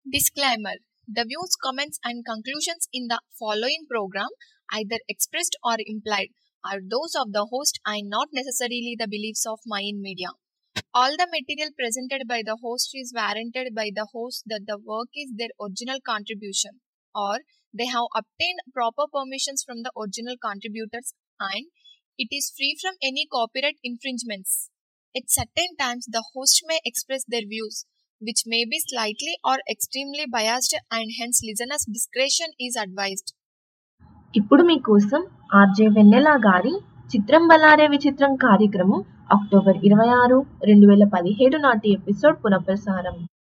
Disclaimer The views, comments, and conclusions in the following program, either expressed or implied, are those of the host and not necessarily the beliefs of Mayan Media. All the material presented by the host is warranted by the host that the work is their original contribution or they have obtained proper permissions from the original contributors and it is free from any copyright infringements. At certain times, the host may express their views, which may be slightly or extremely biased, and hence listeners' discretion is advised. ఇప్పుడు మీకోసం RJ వెన్నెల గారి చిత్రం బలారే విచిత్రం కార్యక్రమం October ఇరవై ఆరు రెండు వేల పదిహేడు నాటి ఎపిసోడ్ పునఃప్రసారం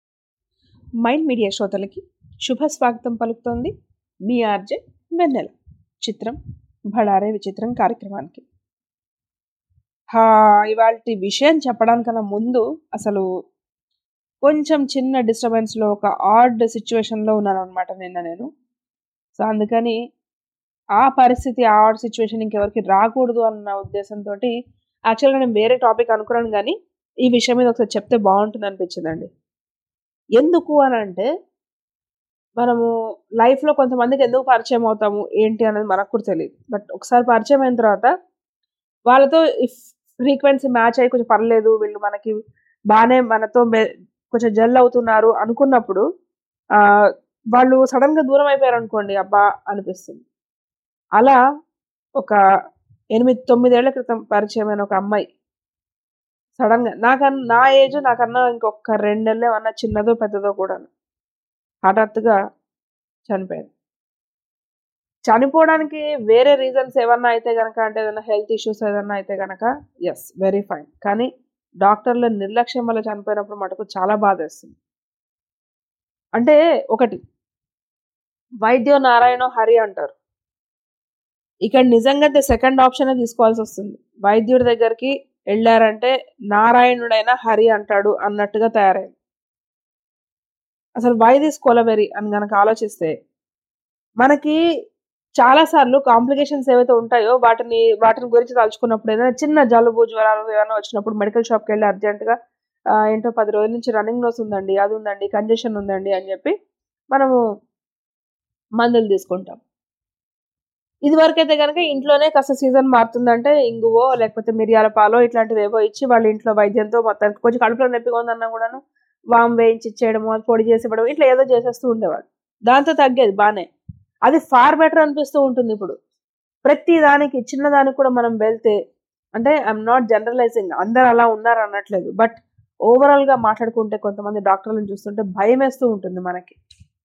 మైండ్ మీడియా శ్రోతలకి శుభ స్వాగతం పలుకుతోంది మీ ఆర్జే వెన్నెల చిత్రం భడారే విచిత్రం కార్యక్రమానికి హా ఇవాళ విషయం చెప్పడానికన్నా ముందు అసలు కొంచెం చిన్న డిస్టర్బెన్స్లో ఒక ఆడ్ సిచ్యువేషన్లో ఉన్నాను అనమాట నిన్న నేను సో అందుకని ఆ పరిస్థితి ఆ ఆడ్ సిచ్యువేషన్ ఇంకెవరికి రాకూడదు అన్న ఉద్దేశంతో యాక్చువల్గా నేను వేరే టాపిక్ అనుకున్నాను కానీ ఈ విషయం మీద ఒకసారి చెప్తే బాగుంటుంది అనిపించిందండి ఎందుకు అని అంటే మనము లైఫ్లో కొంతమందికి ఎందుకు పరిచయం అవుతాము ఏంటి అనేది మనకు కూడా తెలియదు బట్ ఒకసారి పరిచయం అయిన తర్వాత వాళ్ళతో ఇఫ్ ఫ్రీక్వెన్సీ మ్యాచ్ అయ్యి కొంచెం పర్లేదు వీళ్ళు మనకి బాగానే మనతో కొంచెం జల్ అవుతున్నారు అనుకున్నప్పుడు వాళ్ళు సడన్గా దూరం అయిపోయారు అనుకోండి అబ్బా అనిపిస్తుంది అలా ఒక ఎనిమిది తొమ్మిదేళ్ల క్రితం పరిచయమైన ఒక అమ్మాయి సడన్గా నాకన్నా నా ఏజ్ నాకన్నా ఇంకొక రెండు నెలలు ఏమన్నా చిన్నదో పెద్దదో కూడా హఠాత్తుగా చనిపోయింది చనిపోవడానికి వేరే రీజన్స్ ఏమన్నా అయితే కనుక అంటే ఏదైనా హెల్త్ ఇష్యూస్ ఏదన్నా అయితే కనుక ఎస్ వెరీ ఫైన్ కానీ డాక్టర్ల నిర్లక్ష్యం వల్ల చనిపోయినప్పుడు మటుకు చాలా బాధ వేస్తుంది అంటే ఒకటి వైద్యో నారాయణ హరి అంటారు ఇక్కడ నిజంగా సెకండ్ ఆప్షన్ తీసుకోవాల్సి వస్తుంది వైద్యుడి దగ్గరికి వెళ్ళారంటే నారాయణుడైన హరి అంటాడు అన్నట్టుగా తయారైంది అసలు వై దిస్ కొలవెరీ అని కనుక ఆలోచిస్తే మనకి చాలాసార్లు కాంప్లికేషన్స్ ఏవైతే ఉంటాయో వాటిని వాటిని గురించి తలుచుకున్నప్పుడు ఏదైనా చిన్న జలుబు జ్వరాలు ఏమైనా వచ్చినప్పుడు మెడికల్ షాప్కి వెళ్ళి అర్జెంటుగా ఏంటో పది రోజుల నుంచి రన్నింగ్ నోస్ ఉందండి అది ఉందండి కంజెషన్ ఉందండి అని చెప్పి మనము మందులు తీసుకుంటాం ఇది వరకైతే కనుక ఇంట్లోనే కాస్త సీజన్ మారుతుందంటే ఇంగువో లేకపోతే మిరియాల పాలో ఇట్లాంటివి ఏవో ఇచ్చి వాళ్ళ ఇంట్లో వైద్యంతో మొత్తానికి కొంచెం కడుపులో నొప్పిగా ఉందన్నా కూడాను వామ్ వేయించి ఇచ్చేయడము పొడి చేసి ఇవ్వడం ఇట్లా ఏదో చేసేస్తూ ఉండేవాడు దాంతో తగ్గేది బాగానే అది ఫార్ బెటర్ అనిపిస్తూ ఉంటుంది ఇప్పుడు ప్రతి దానికి చిన్నదానికి కూడా మనం వెళ్తే అంటే ఐఎమ్ నాట్ జనరలైజింగ్ అందరు అలా ఉన్నారు అనట్లేదు బట్ ఓవరాల్గా మాట్లాడుకుంటే కొంతమంది డాక్టర్లను చూస్తుంటే భయం వేస్తూ ఉంటుంది మనకి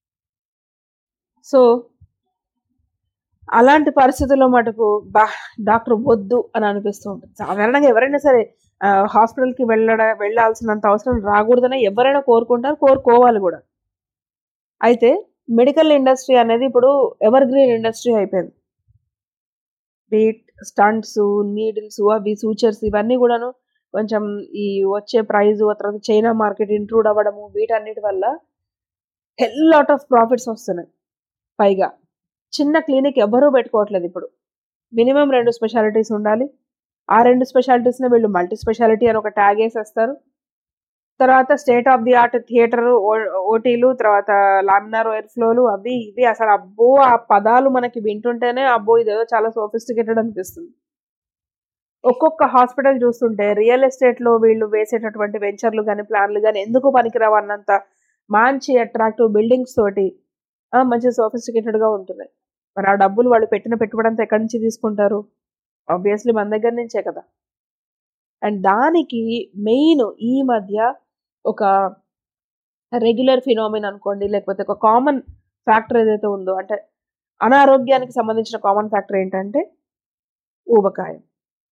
సో అలాంటి పరిస్థితుల్లో మటుకు బా డాక్టర్ వద్దు అని అనిపిస్తూ ఉంటుంది సాధారణంగా ఎవరైనా సరే హాస్పిటల్కి వెళ్ళడ వెళ్ళాల్సినంత అవసరం రాకూడదని ఎవరైనా కోరుకుంటారు కోరుకోవాలి కూడా అయితే మెడికల్ ఇండస్ట్రీ అనేది ఇప్పుడు ఎవర్ గ్రీన్ ఇండస్ట్రీ అయిపోయింది బీట్ స్టంట్స్ నీడిల్స్ అవి సూచర్స్ ఇవన్నీ కూడాను కొంచెం ఈ వచ్చే ప్రైజ్ తర్వాత చైనా మార్కెట్ ఇంట్రూడ్ అవ్వడము వీటన్నిటి వల్ల హెల్ లాట్ ఆఫ్ ప్రాఫిట్స్ వస్తున్నాయి పైగా చిన్న క్లినిక్ ఎవరూ పెట్టుకోవట్లేదు ఇప్పుడు మినిమం రెండు స్పెషాలిటీస్ ఉండాలి ఆ రెండు స్పెషాలిటీస్ని వీళ్ళు మల్టీ స్పెషాలిటీ అని ఒక ట్యాగ్ వేసేస్తారు తర్వాత state of the art theatre ఓటీలు తర్వాత లామినార్ ఎయిర్ ఫ్లోలు అవి ఇవి అసలు అబ్బో ఆ పదాలు మనకి వింటుంటేనే అబ్బో ఇదేదో చాలా సోఫిస్టికేటెడ్ అనిపిస్తుంది ఒక్కొక్క హాస్పిటల్ చూస్తుంటే రియల్ ఎస్టేట్లో వీళ్ళు వేసేటటువంటి వెంచర్లు కానీ ప్లాన్లు కానీ ఎందుకు పనికిరావు అన్నంత మంచి అట్రాక్టివ్ బిల్డింగ్స్ తోటి మంచి సోఫిస్టికేటెడ్గా ఉంటున్నాయి మరి ఆ డబ్బులు వాళ్ళు పెట్టిన పెట్టుబడి అంతా ఎక్కడి నుంచి తీసుకుంటారు ఆబ్వియస్లీ మన దగ్గర నుంచే కదా అండ్ దానికి మెయిన్ ఈ మధ్య ఒక రెగ్యులర్ ఫినామిన్ అనుకోండి లేకపోతే ఒక కామన్ ఫ్యాక్టర్ ఏదైతే ఉందో అంటే అనారోగ్యానికి సంబంధించిన కామన్ ఫ్యాక్టర్ ఏంటంటే ఊబకాయం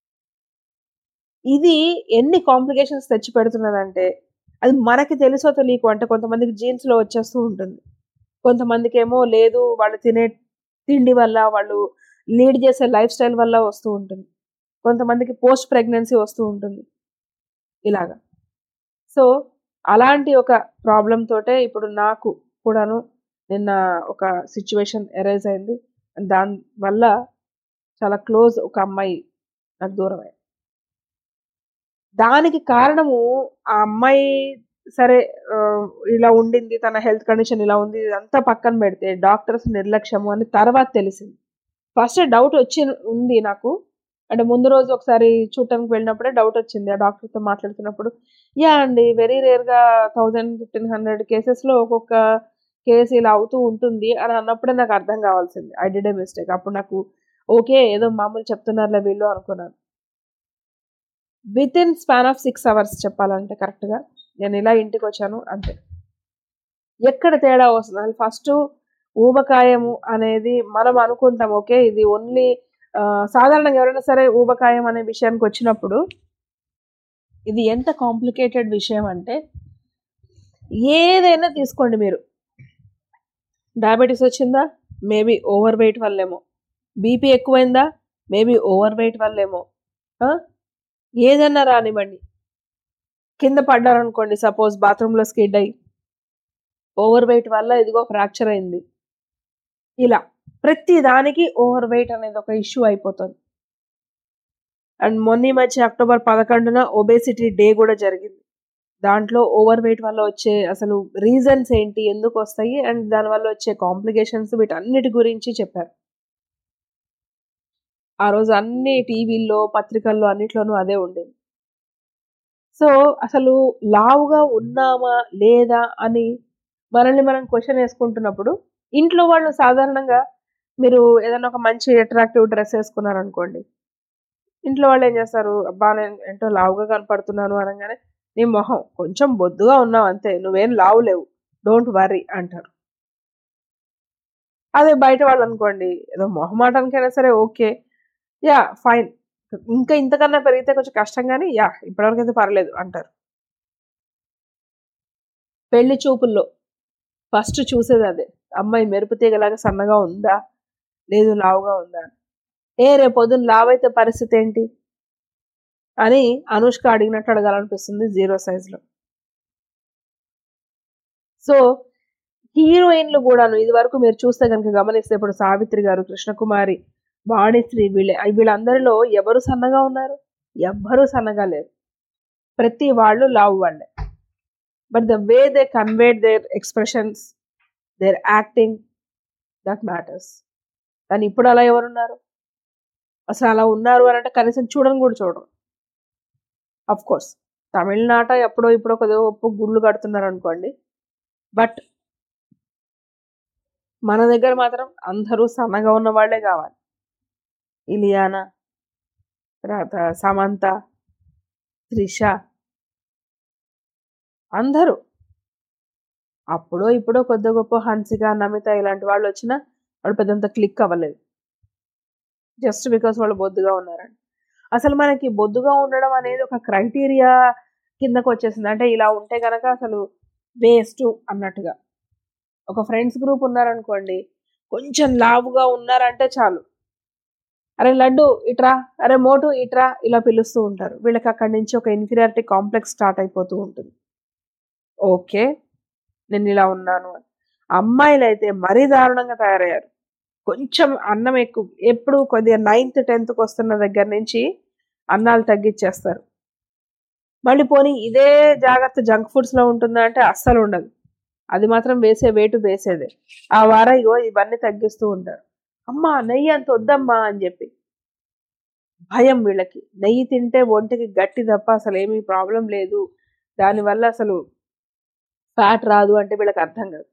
ఇది ఎన్ని కాంప్లికేషన్స్ తెచ్చి పెడుతున్నదంటే అది మనకి తెలుసో తెలియకు అంటే కొంతమందికి జీన్స్లో వచ్చేస్తూ ఉంటుంది కొంతమందికి ఏమో లేదు వాళ్ళు తినే తిండి వల్ల వాళ్ళు లీడ్ చేసే లైఫ్ స్టైల్ వల్ల వస్తూ ఉంటుంది కొంతమందికి పోస్ట్ ప్రెగ్నెన్సీ వస్తూ ఉంటుంది ఇలాగా సో అలాంటి ఒక ప్రాబ్లం తోటే ఇప్పుడు నాకు కూడాను నిన్న ఒక సిచ్యువేషన్ ఎరైజ్ అయింది దాని వల్ల చాలా క్లోజ్ ఒక అమ్మాయి నాకు దూరం అయింది దానికి కారణము ఆ అమ్మాయి సరే ఆ, ఇలా ఉండింది తన హెల్త్ కండిషన్ ఇలా ఉంది ఇదంతా పక్కన పెడితే డాక్టర్స్ నిర్లక్ష్యము అని తర్వాత తెలిసింది ఫస్ట్ డౌట్ వచ్చి ఉంది నాకు అంటే ముందు రోజు ఒకసారి చూడటానికి వెళ్ళినప్పుడే డౌట్ వచ్చింది ఆ డాక్టర్తో మాట్లాడుతున్నప్పుడు యా అండి వెరీ రేర్గా థౌజండ్ ఫిఫ్టీన్ హండ్రెడ్ కేసెస్లో ఒక్కొక్క కేసు ఇలా అవుతూ ఉంటుంది అని అన్నప్పుడే నాకు అర్థం కావాల్సింది ఐ డిడ్ ఏ మిస్టేక్ అప్పుడు నాకు ఓకే ఏదో మామూలు చెప్తున్నారులే వీళ్ళు అనుకున్నాను within span of six hours చెప్పాలంటే కరెక్ట్గా నేను ఇలా ఇంటికి వచ్చాను అంతే ఎక్కడ తేడా వస్తుంది అసలు ఫస్ట్ ఊబకాయము అనేది మనం అనుకుంటాం ఓకే ఇది ఓన్లీ సాధారణంగా ఎవరైనా సరే ఊబకాయం అనే విషయానికి వచ్చినప్పుడు ఇది ఎంత కాంప్లికేటెడ్ విషయం అంటే ఏదైనా తీసుకోండి మీరు డయాబెటీస్ వచ్చిందా మేబీ ఓవర్ వెయిట్ వల్లేమో బీపీ ఎక్కువైందా మేబీ ఓవర్ వెయిట్ వల్లేమో ఆ? ఏదన్నా రానివ్వండి కింద పడ్డారనుకోండి సపోజ్ బాత్రూంలో స్కిడ్ అయ్యి ఓవర్ వెయిట్ వల్ల ఇదిగో ఫ్రాక్చర్ అయింది ఇలా ప్రతి దానికి ఓవర్ వెయిట్ అనేది ఒక ఇష్యూ అయిపోతుంది అండ్ మొన్న ఈ మధ్య అక్టోబర్ పదకొండున ఒబేసిటీ డే కూడా జరిగింది దాంట్లో ఓవర్ వెయిట్ వల్ల వచ్చే అసలు రీజన్స్ ఏంటి ఎందుకు వస్తాయి అండ్ దానివల్ల వచ్చే కాంప్లికేషన్స్ వీటన్నిటి గురించి చెప్పారు ఆ రోజు అన్ని టీవీల్లో పత్రికల్లో అన్నిట్లోనూ అదే ఉండేది సో అసలు లావుగా ఉన్నామా లేదా అని మనల్ని మనం క్వశ్చన్ వేసుకుంటున్నప్పుడు ఇంట్లో వాళ్ళు సాధారణంగా మీరు ఏదైనా ఒక మంచి అట్రాక్టివ్ డ్రెస్ వేసుకున్నారనుకోండి ఇంట్లో వాళ్ళు ఏం చేస్తారు అబ్బా నేను ఏంటో లావుగా కనపడుతున్నాను అనగానే నీ మొహం కొంచెం బొద్దుగా ఉన్నావు అంతే నువ్వేం లావు లేవు డోంట్ వరీ అంటారు అదే బయట వాళ్ళు అనుకోండి ఏదో మొహమాటానికైనా సరే ఓకే యా ఫైన్ ఇంకా ఇంతకన్నా పెరిగితే కొంచెం కష్టం కానీ యా ఇప్పటివరకు అయితే పర్లేదు అంటారు పెళ్లి చూపుల్లో ఫస్ట్ చూసేది అదే అమ్మాయి మెరుపు తీగలాగా సన్నగా ఉందా లేదు లావుగా ఉందా ఏ రేపు పొద్దున్న లావైతే పరిస్థితి ఏంటి అని అనుష్క అడిగినట్టు అడగాలనిపిస్తుంది జీరో సైజులో సో హీరోయిన్లు కూడాను ఇది వరకు మీరు చూస్తే కనుక గమనిస్తే ఇప్పుడు సావిత్రి గారు కృష్ణకుమారి వాణిశ్రీ వీళ్ళే వీళ్ళందరిలో ఎవరు సన్నగా ఉన్నారు ఎవ్వరూ సన్నగా లేరు ప్రతి వాళ్ళు లావు వాళ్ళే but the way they conveyed their expressions their acting that matters కానీ ఇప్పుడు అలా ఎవరున్నారు అసలు అలా ఉన్నారు అని అంటే కనీసం చూడని కూడా చూడరు అఫ్ కోర్స్ తమిళనాట ఎప్పుడో ఇప్పుడో కొద్దిగా ఒప్పు గుళ్ళు కడుతున్నారు అనుకోండి బట్ మన దగ్గర మాత్రం అందరూ సన్నగా ఉన్న వాళ్ళే కావాలి ఇలియానా తర్వాత సమంత త్రిష అందరూ అప్పుడో ఇప్పుడో కొద్ది గొప్ప హన్సిక నమిత ఇలాంటి వాళ్ళు వచ్చినా వాళ్ళు పెద్దంత క్లిక్ అవ్వలేదు జస్ట్ బికాస్ వాళ్ళు బొద్దుగా ఉన్నారని అసలు మనకి బొద్దుగా ఉండడం అనేది ఒక క్రైటీరియా కిందకు వచ్చేసింది అంటే ఇలా ఉంటే కనుక అసలు వేస్ట్ అన్నట్టుగా ఒక ఫ్రెండ్స్ గ్రూప్ ఉన్నారనుకోండి కొంచెం లావుగా ఉన్నారంటే చాలు అరే లడ్డు ఇట్రా అరే మోటు ఇట్రా ఇలా పిలుస్తూ ఉంటారు వీళ్ళకి అక్కడి నుంచి ఒక ఇన్ఫీరియారిటీ కాంప్లెక్స్ స్టార్ట్ అయిపోతూ ఉంటుంది ఓకే నేను ఇలా ఉన్నాను అని అమ్మాయిలు అయితే మరీ దారుణంగా తయారయ్యారు కొంచెం అన్నం ఎక్కువ ఎప్పుడు కొద్దిగా నైన్త్ టెన్త్కి వస్తున్న దగ్గర నుంచి అన్నాలు తగ్గించేస్తారు మళ్ళీ పోనీ ఇదే జాగ్రత్త జంక్ ఫుడ్స్లో ఉంటుందా అంటే అస్సలు ఉండదు అది మాత్రం వేసే వేటు వేసేదే ఆ వార ఇగో ఇవన్నీ తగ్గిస్తూ ఉంటారు అమ్మా నెయ్యి అంత వద్దమ్మా అని చెప్పి భయం వీళ్ళకి నెయ్యి తింటే ఒంటికి గట్టి తప్ప అసలు ఏమీ ప్రాబ్లం లేదు దానివల్ల అసలు ఫ్యాట్ రాదు అంటే వీళ్ళకి అర్థం కాదు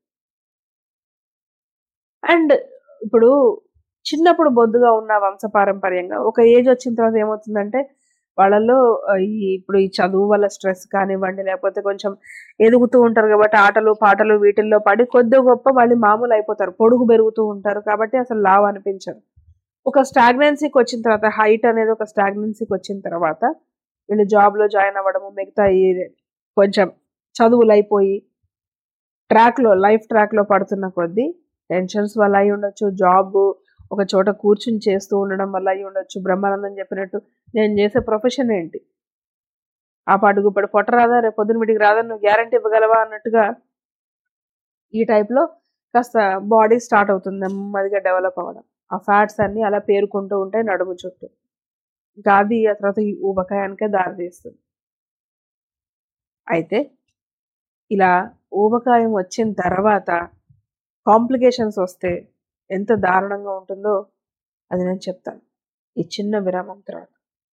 అండ్ ఇప్పుడు చిన్నప్పుడు బొద్దుగా ఉన్న వంశపారంపర్యంగా ఒక ఏజ్ వచ్చిన తర్వాత ఏమవుతుందంటే వాళ్ళల్లో ఆ, ఈ ఇప్పుడు ఈ చదువు వల్ల స్ట్రెస్ కానివ్వండి లేకపోతే కొంచెం ఎదుగుతూ ఉంటారు కాబట్టి ఆటలు పాటలు వీటిల్లో పడి కొద్ది గొప్ప మళ్ళీ మామూలు అయిపోతారు పొడుగు పెరుగుతూ ఉంటారు కాబట్టి అసలు లావ్ అనిపించరు ఒక స్టాగ్నెన్సీకి వచ్చిన తర్వాత హైట్ అనేది ఒక స్టాగ్నెన్సీకి వచ్చిన తర్వాత వీళ్ళు జాబ్లో జాయిన్ అవ్వడము మిగతా ఈ కొంచెం చదువులు అయిపోయి ట్రాక్లో లైఫ్ ట్రాక్లో పడుతున్న కొద్దీ టెన్షన్స్ వల్ల అయి ఉండొచ్చు జాబ్ ఒక చోట కూర్చుని చేస్తూ ఉండడం వల్ల అయి ఉండొచ్చు బ్రహ్మానందం చెప్పినట్టు నేను చేసే ప్రొఫెషన్ ఏంటి ఆ పాటుకు ఇప్పుడు పొట్ట రాదా రేపు పొద్దున వీటికి రాదా నువ్వు గ్యారంటీ ఇవ్వగలవా అన్నట్టుగా ఈ టైప్లో కాస్త బాడీ స్టార్ట్ అవుతుంది నెమ్మదిగా డెవలప్ అవ్వడం ఆ ఫ్యాట్స్ అన్నీ అలా పేరుకుంటూ ఉంటాయి నడుము చుట్టూ ఇంకా అది ఆ తర్వాత ఈ ఊబకాయానికే దారి తీస్తుంది అయితే ఇలా ఊబకాయం వచ్చిన తర్వాత కాంప్లికేషన్స్ వస్తే ఎంత దారుణంగా ఉంటుందో అది నేను చెప్తాను ఈ చిన్న విరామం తర్వాత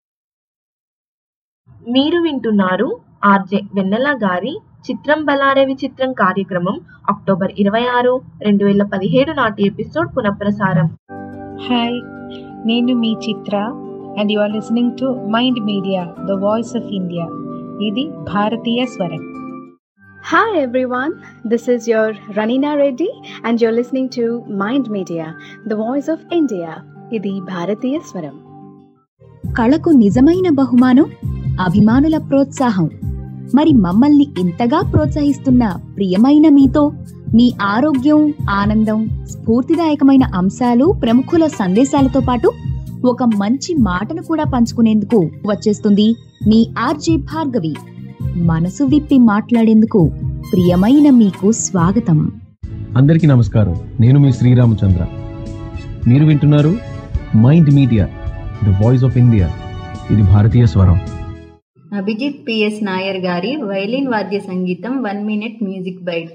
మీరు వింటున్నారు ఆర్జే వెన్నెల గారి చిత్రం బలారే విచిత్రం కార్యక్రమం అక్టోబర్ ఇరవై ఆరు రెండు వేల పదిహేడు నాటి ఎపిసోడ్ పునఃప్రసారం హాయ్ నేను మీ Chitra and you are listening to Mind Media the voice of India ఇది భారతీయ స్వరం Hi everyone, this is your Ranina Reddy and you're listening to Mind Media, the voice of India. ఇది భారతీయ స్వరం కళకు నిజమైన బహుమానం అభిమానుల ప్రోత్సాహం మరి మమ్మల్ని ఇంతగా ప్రోత్సహిస్తున్న ప్రియమైన మీతో మీ ఆరోగ్యం ఆనందం స్ఫూర్తిదాయకమైన అంశాలు ప్రముఖుల సందేశాలతో పాటు ఒక మంచి మాటను కూడా పంచుకునేందుకు వచ్చేస్తుంది మీ ఆర్జే భార్గవి మనసు విప్పి మాట్లాడేందుకు ప్రియమైన మీకు స్వాగతం అందరికీ నమస్కారం నేను మీ శ్రీరామచంద్ర మీరు వింటున్నారు Mind Media the voice of India ఇది భారతీయ స్వరం అభిజిత్ పిఎస్ నాయర్ గారి వైలిన్ వాద్య సంగీతం one minute music bite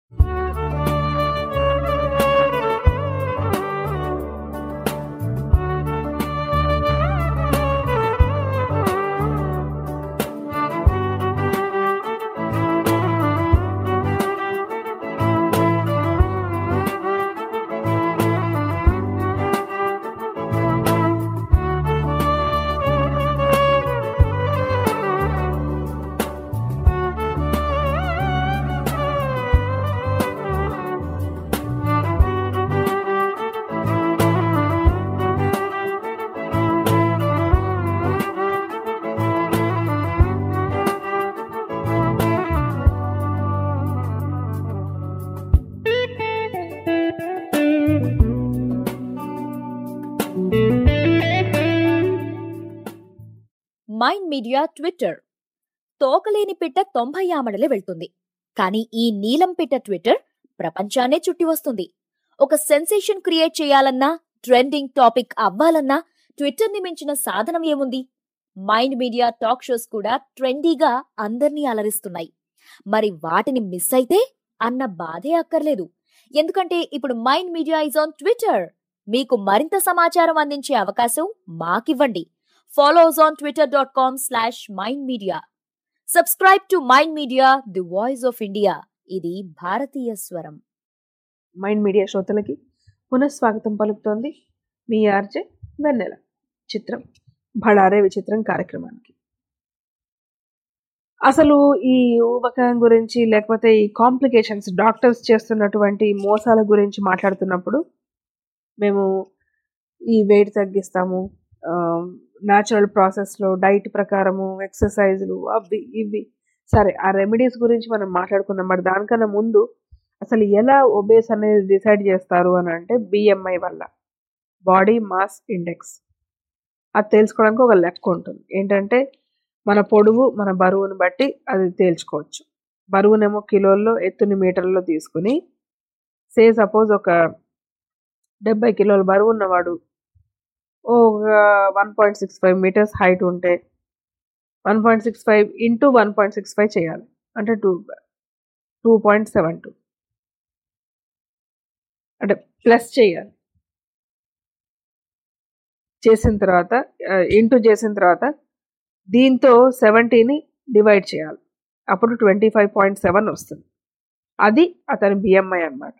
Mind Media Twitter తోకలేని పిట్ట తొంభై ఆమడలే వెళ్తుంది కానీ ఈ నీలం పిట్ట ట్విట్టర్ ప్రపంచాన్నే చుట్టి వస్తుంది ఒక సెన్సేషన్ క్రియేట్ చేయాలన్నా ట్రెండింగ్ టాపిక్ అవ్వాలన్నా ట్విట్టర్ని మించిన సాధనం ఏముంది మైండ్ మీడియా టాక్ షోస్ కూడా ట్రెండీగా అందర్నీ అలరిస్తున్నాయి మరి వాటిని మిస్ అయితే అన్న బాధే అక్కర్లేదు ఎందుకంటే ఇప్పుడు Mind Media is on Twitter మీకు మరింత సమాచారం అందించే అవకాశం మాకివ్వండి follows on twitter.com slash mind media. Subscribe to Mind Media, the voice of India. ఇది భారతీయ స్వరం మైండ్ మీడియా శ్రోతలకి పునఃస్వాగతం పలుకుతోంది మీ ఆర్జే వెన్నెల చిత్రం భళారే విచిత్రం కార్యక్రమానికి అసలు ఈ ఊబకాయం గురించి లేకపోతే ఈ కాంప్లికేషన్స్ డాక్టర్స్ చేస్తున్నటువంటి మోసాల గురించి మాట్లాడుతున్నప్పుడు మేము ఈ వెయిట్ తగ్గిస్తాము న్యాచురల్ ప్రాసెస్లో డైట్ ప్రకారము ఎక్సర్సైజులు అవి ఇవి సరే ఆ రెమెడీస్ గురించి మనం మాట్లాడుకున్నాం మరి దానికన్నా ముందు అసలు ఎలా ఒబేస్ అనేది డిసైడ్ చేస్తారు అని అంటే బిఎంఐ వల్ల బాడీ మాస్ ఇండెక్స్ అది తెలుసుకోవడానికి ఒక లెక్క ఉంటుంది ఏంటంటే మన పొడవు మన బరువుని బట్టి అది తేల్చుకోవచ్చు బరువునేమో కిలోల్లో ఎత్తుని మీటర్లో తీసుకుని సే సపోజ్ ఒక డెబ్బై కిలోల బరువు ఉన్నవాడు ఒక one point six five metres height ఉంటే one point six five into one point six five చేయాలి అంటే two two point seven two అంటే ప్లస్ చేయాలి చేసిన తర్వాత ఇంటూ చేసిన తర్వాత దీంతో సెవెంటీని డివైడ్ చేయాలి అప్పుడు ట్వంటీ ఫైవ్ పాయింట్ సెవెన్ వస్తుంది అది అతని బిఎంఐ అన్నమాట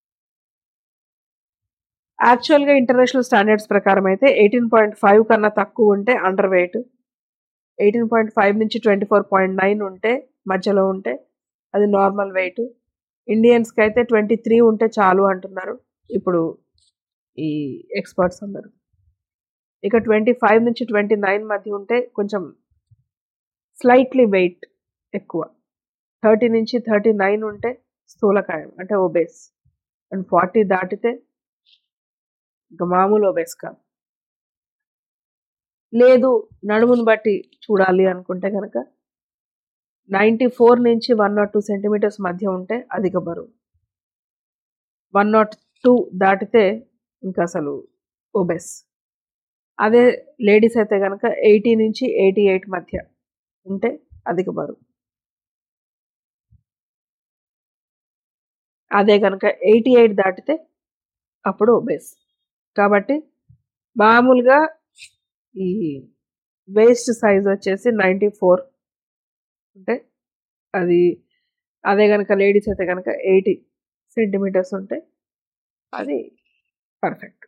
యాక్చువల్గా ఇంటర్నేషనల్ స్టాండర్డ్స్ ప్రకారం అయితే ఎయిటీన్ పాయింట్ ఫైవ్ కన్నా తక్కువ ఉంటే underweight eighteen point five నుంచి ట్వంటీ ఫోర్ పాయింట్ నైన్ ఉంటే మధ్యలో ఉంటే అది నార్మల్ వెయిట్ ఇండియన్స్కి అయితే ట్వంటీ త్రీ ఉంటే చాలు అంటున్నారు ఇప్పుడు ఈ ఎక్స్పర్ట్స్ అందరు ఇక ట్వంటీ ఫైవ్ నుంచి ట్వంటీ నైన్ మధ్య ఉంటే కొంచెం స్లైట్లీ వెయిట్ ఎక్కువ థర్టీ నుంచి థర్టీ నైన్ ఉంటే స్థూలకాయం అంటే ఒబేస్ అండ్ ఫార్టీ దాటితే ఇంకా మామూలు ఒబేస్ కాదు లేదు నడుముని బట్టి చూడాలి అనుకుంటే కనుక నైంటీ ఫోర్ నుంచి వన్ నాట్ టూ సెంటీమీటర్స్ మధ్య ఉంటే అధిక బరువు వన్ నాట్ టూ దాటితే ఇంకా అసలు ఒబెస్ అదే లేడీస్ అయితే కనుక ఎయిటీ నుంచి ఎయిటీ ఎయిట్ మధ్య ఉంటే అధిక బరువు అదే కనుక ఎయిటీ ఎయిట్ దాటితే అప్పుడు ఒబేస్ కాబట్టి మామూలుగా ఈ వేస్ట్ సైజ్ వచ్చేసి నైంటీ ఫోర్ అంటే అది అదే కనుక లేడీస్ అయితే కనుక ఎయిటీ సెంటీమీటర్స్ ఉంటే అది పర్ఫెక్ట్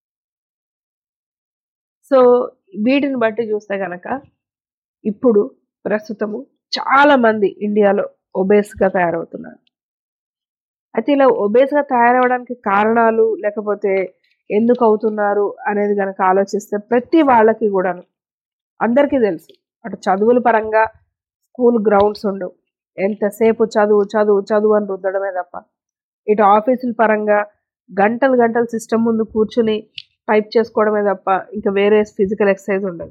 సో వీటిని బట్టి చూస్తే కనుక ఇప్పుడు ప్రస్తుతము చాలా మంది ఇండియాలో ఒబేస్గా తయారవుతున్నారు అయితే ఇలా ఒబేస్గా తయారవడానికి కారణాలు లేకపోతే ఎందుకు అవుతున్నారు అనేది కనుక ఆలోచిస్తే ప్రతి వాళ్ళకి కూడాను అందరికీ తెలుసు అటు చదువుల పరంగా స్కూల్ గ్రౌండ్స్ ఉండవు ఎంతసేపు చదువు చదువు చదువు అని రుద్దడమే తప్ప ఇటు ఆఫీసుల పరంగా గంటలు గంటలు సిస్టమ్ ముందు కూర్చుని టైప్ చేసుకోవడమే తప్ప ఇంకా వేరే ఫిజికల్ ఎక్సర్సైజ్ ఉండదు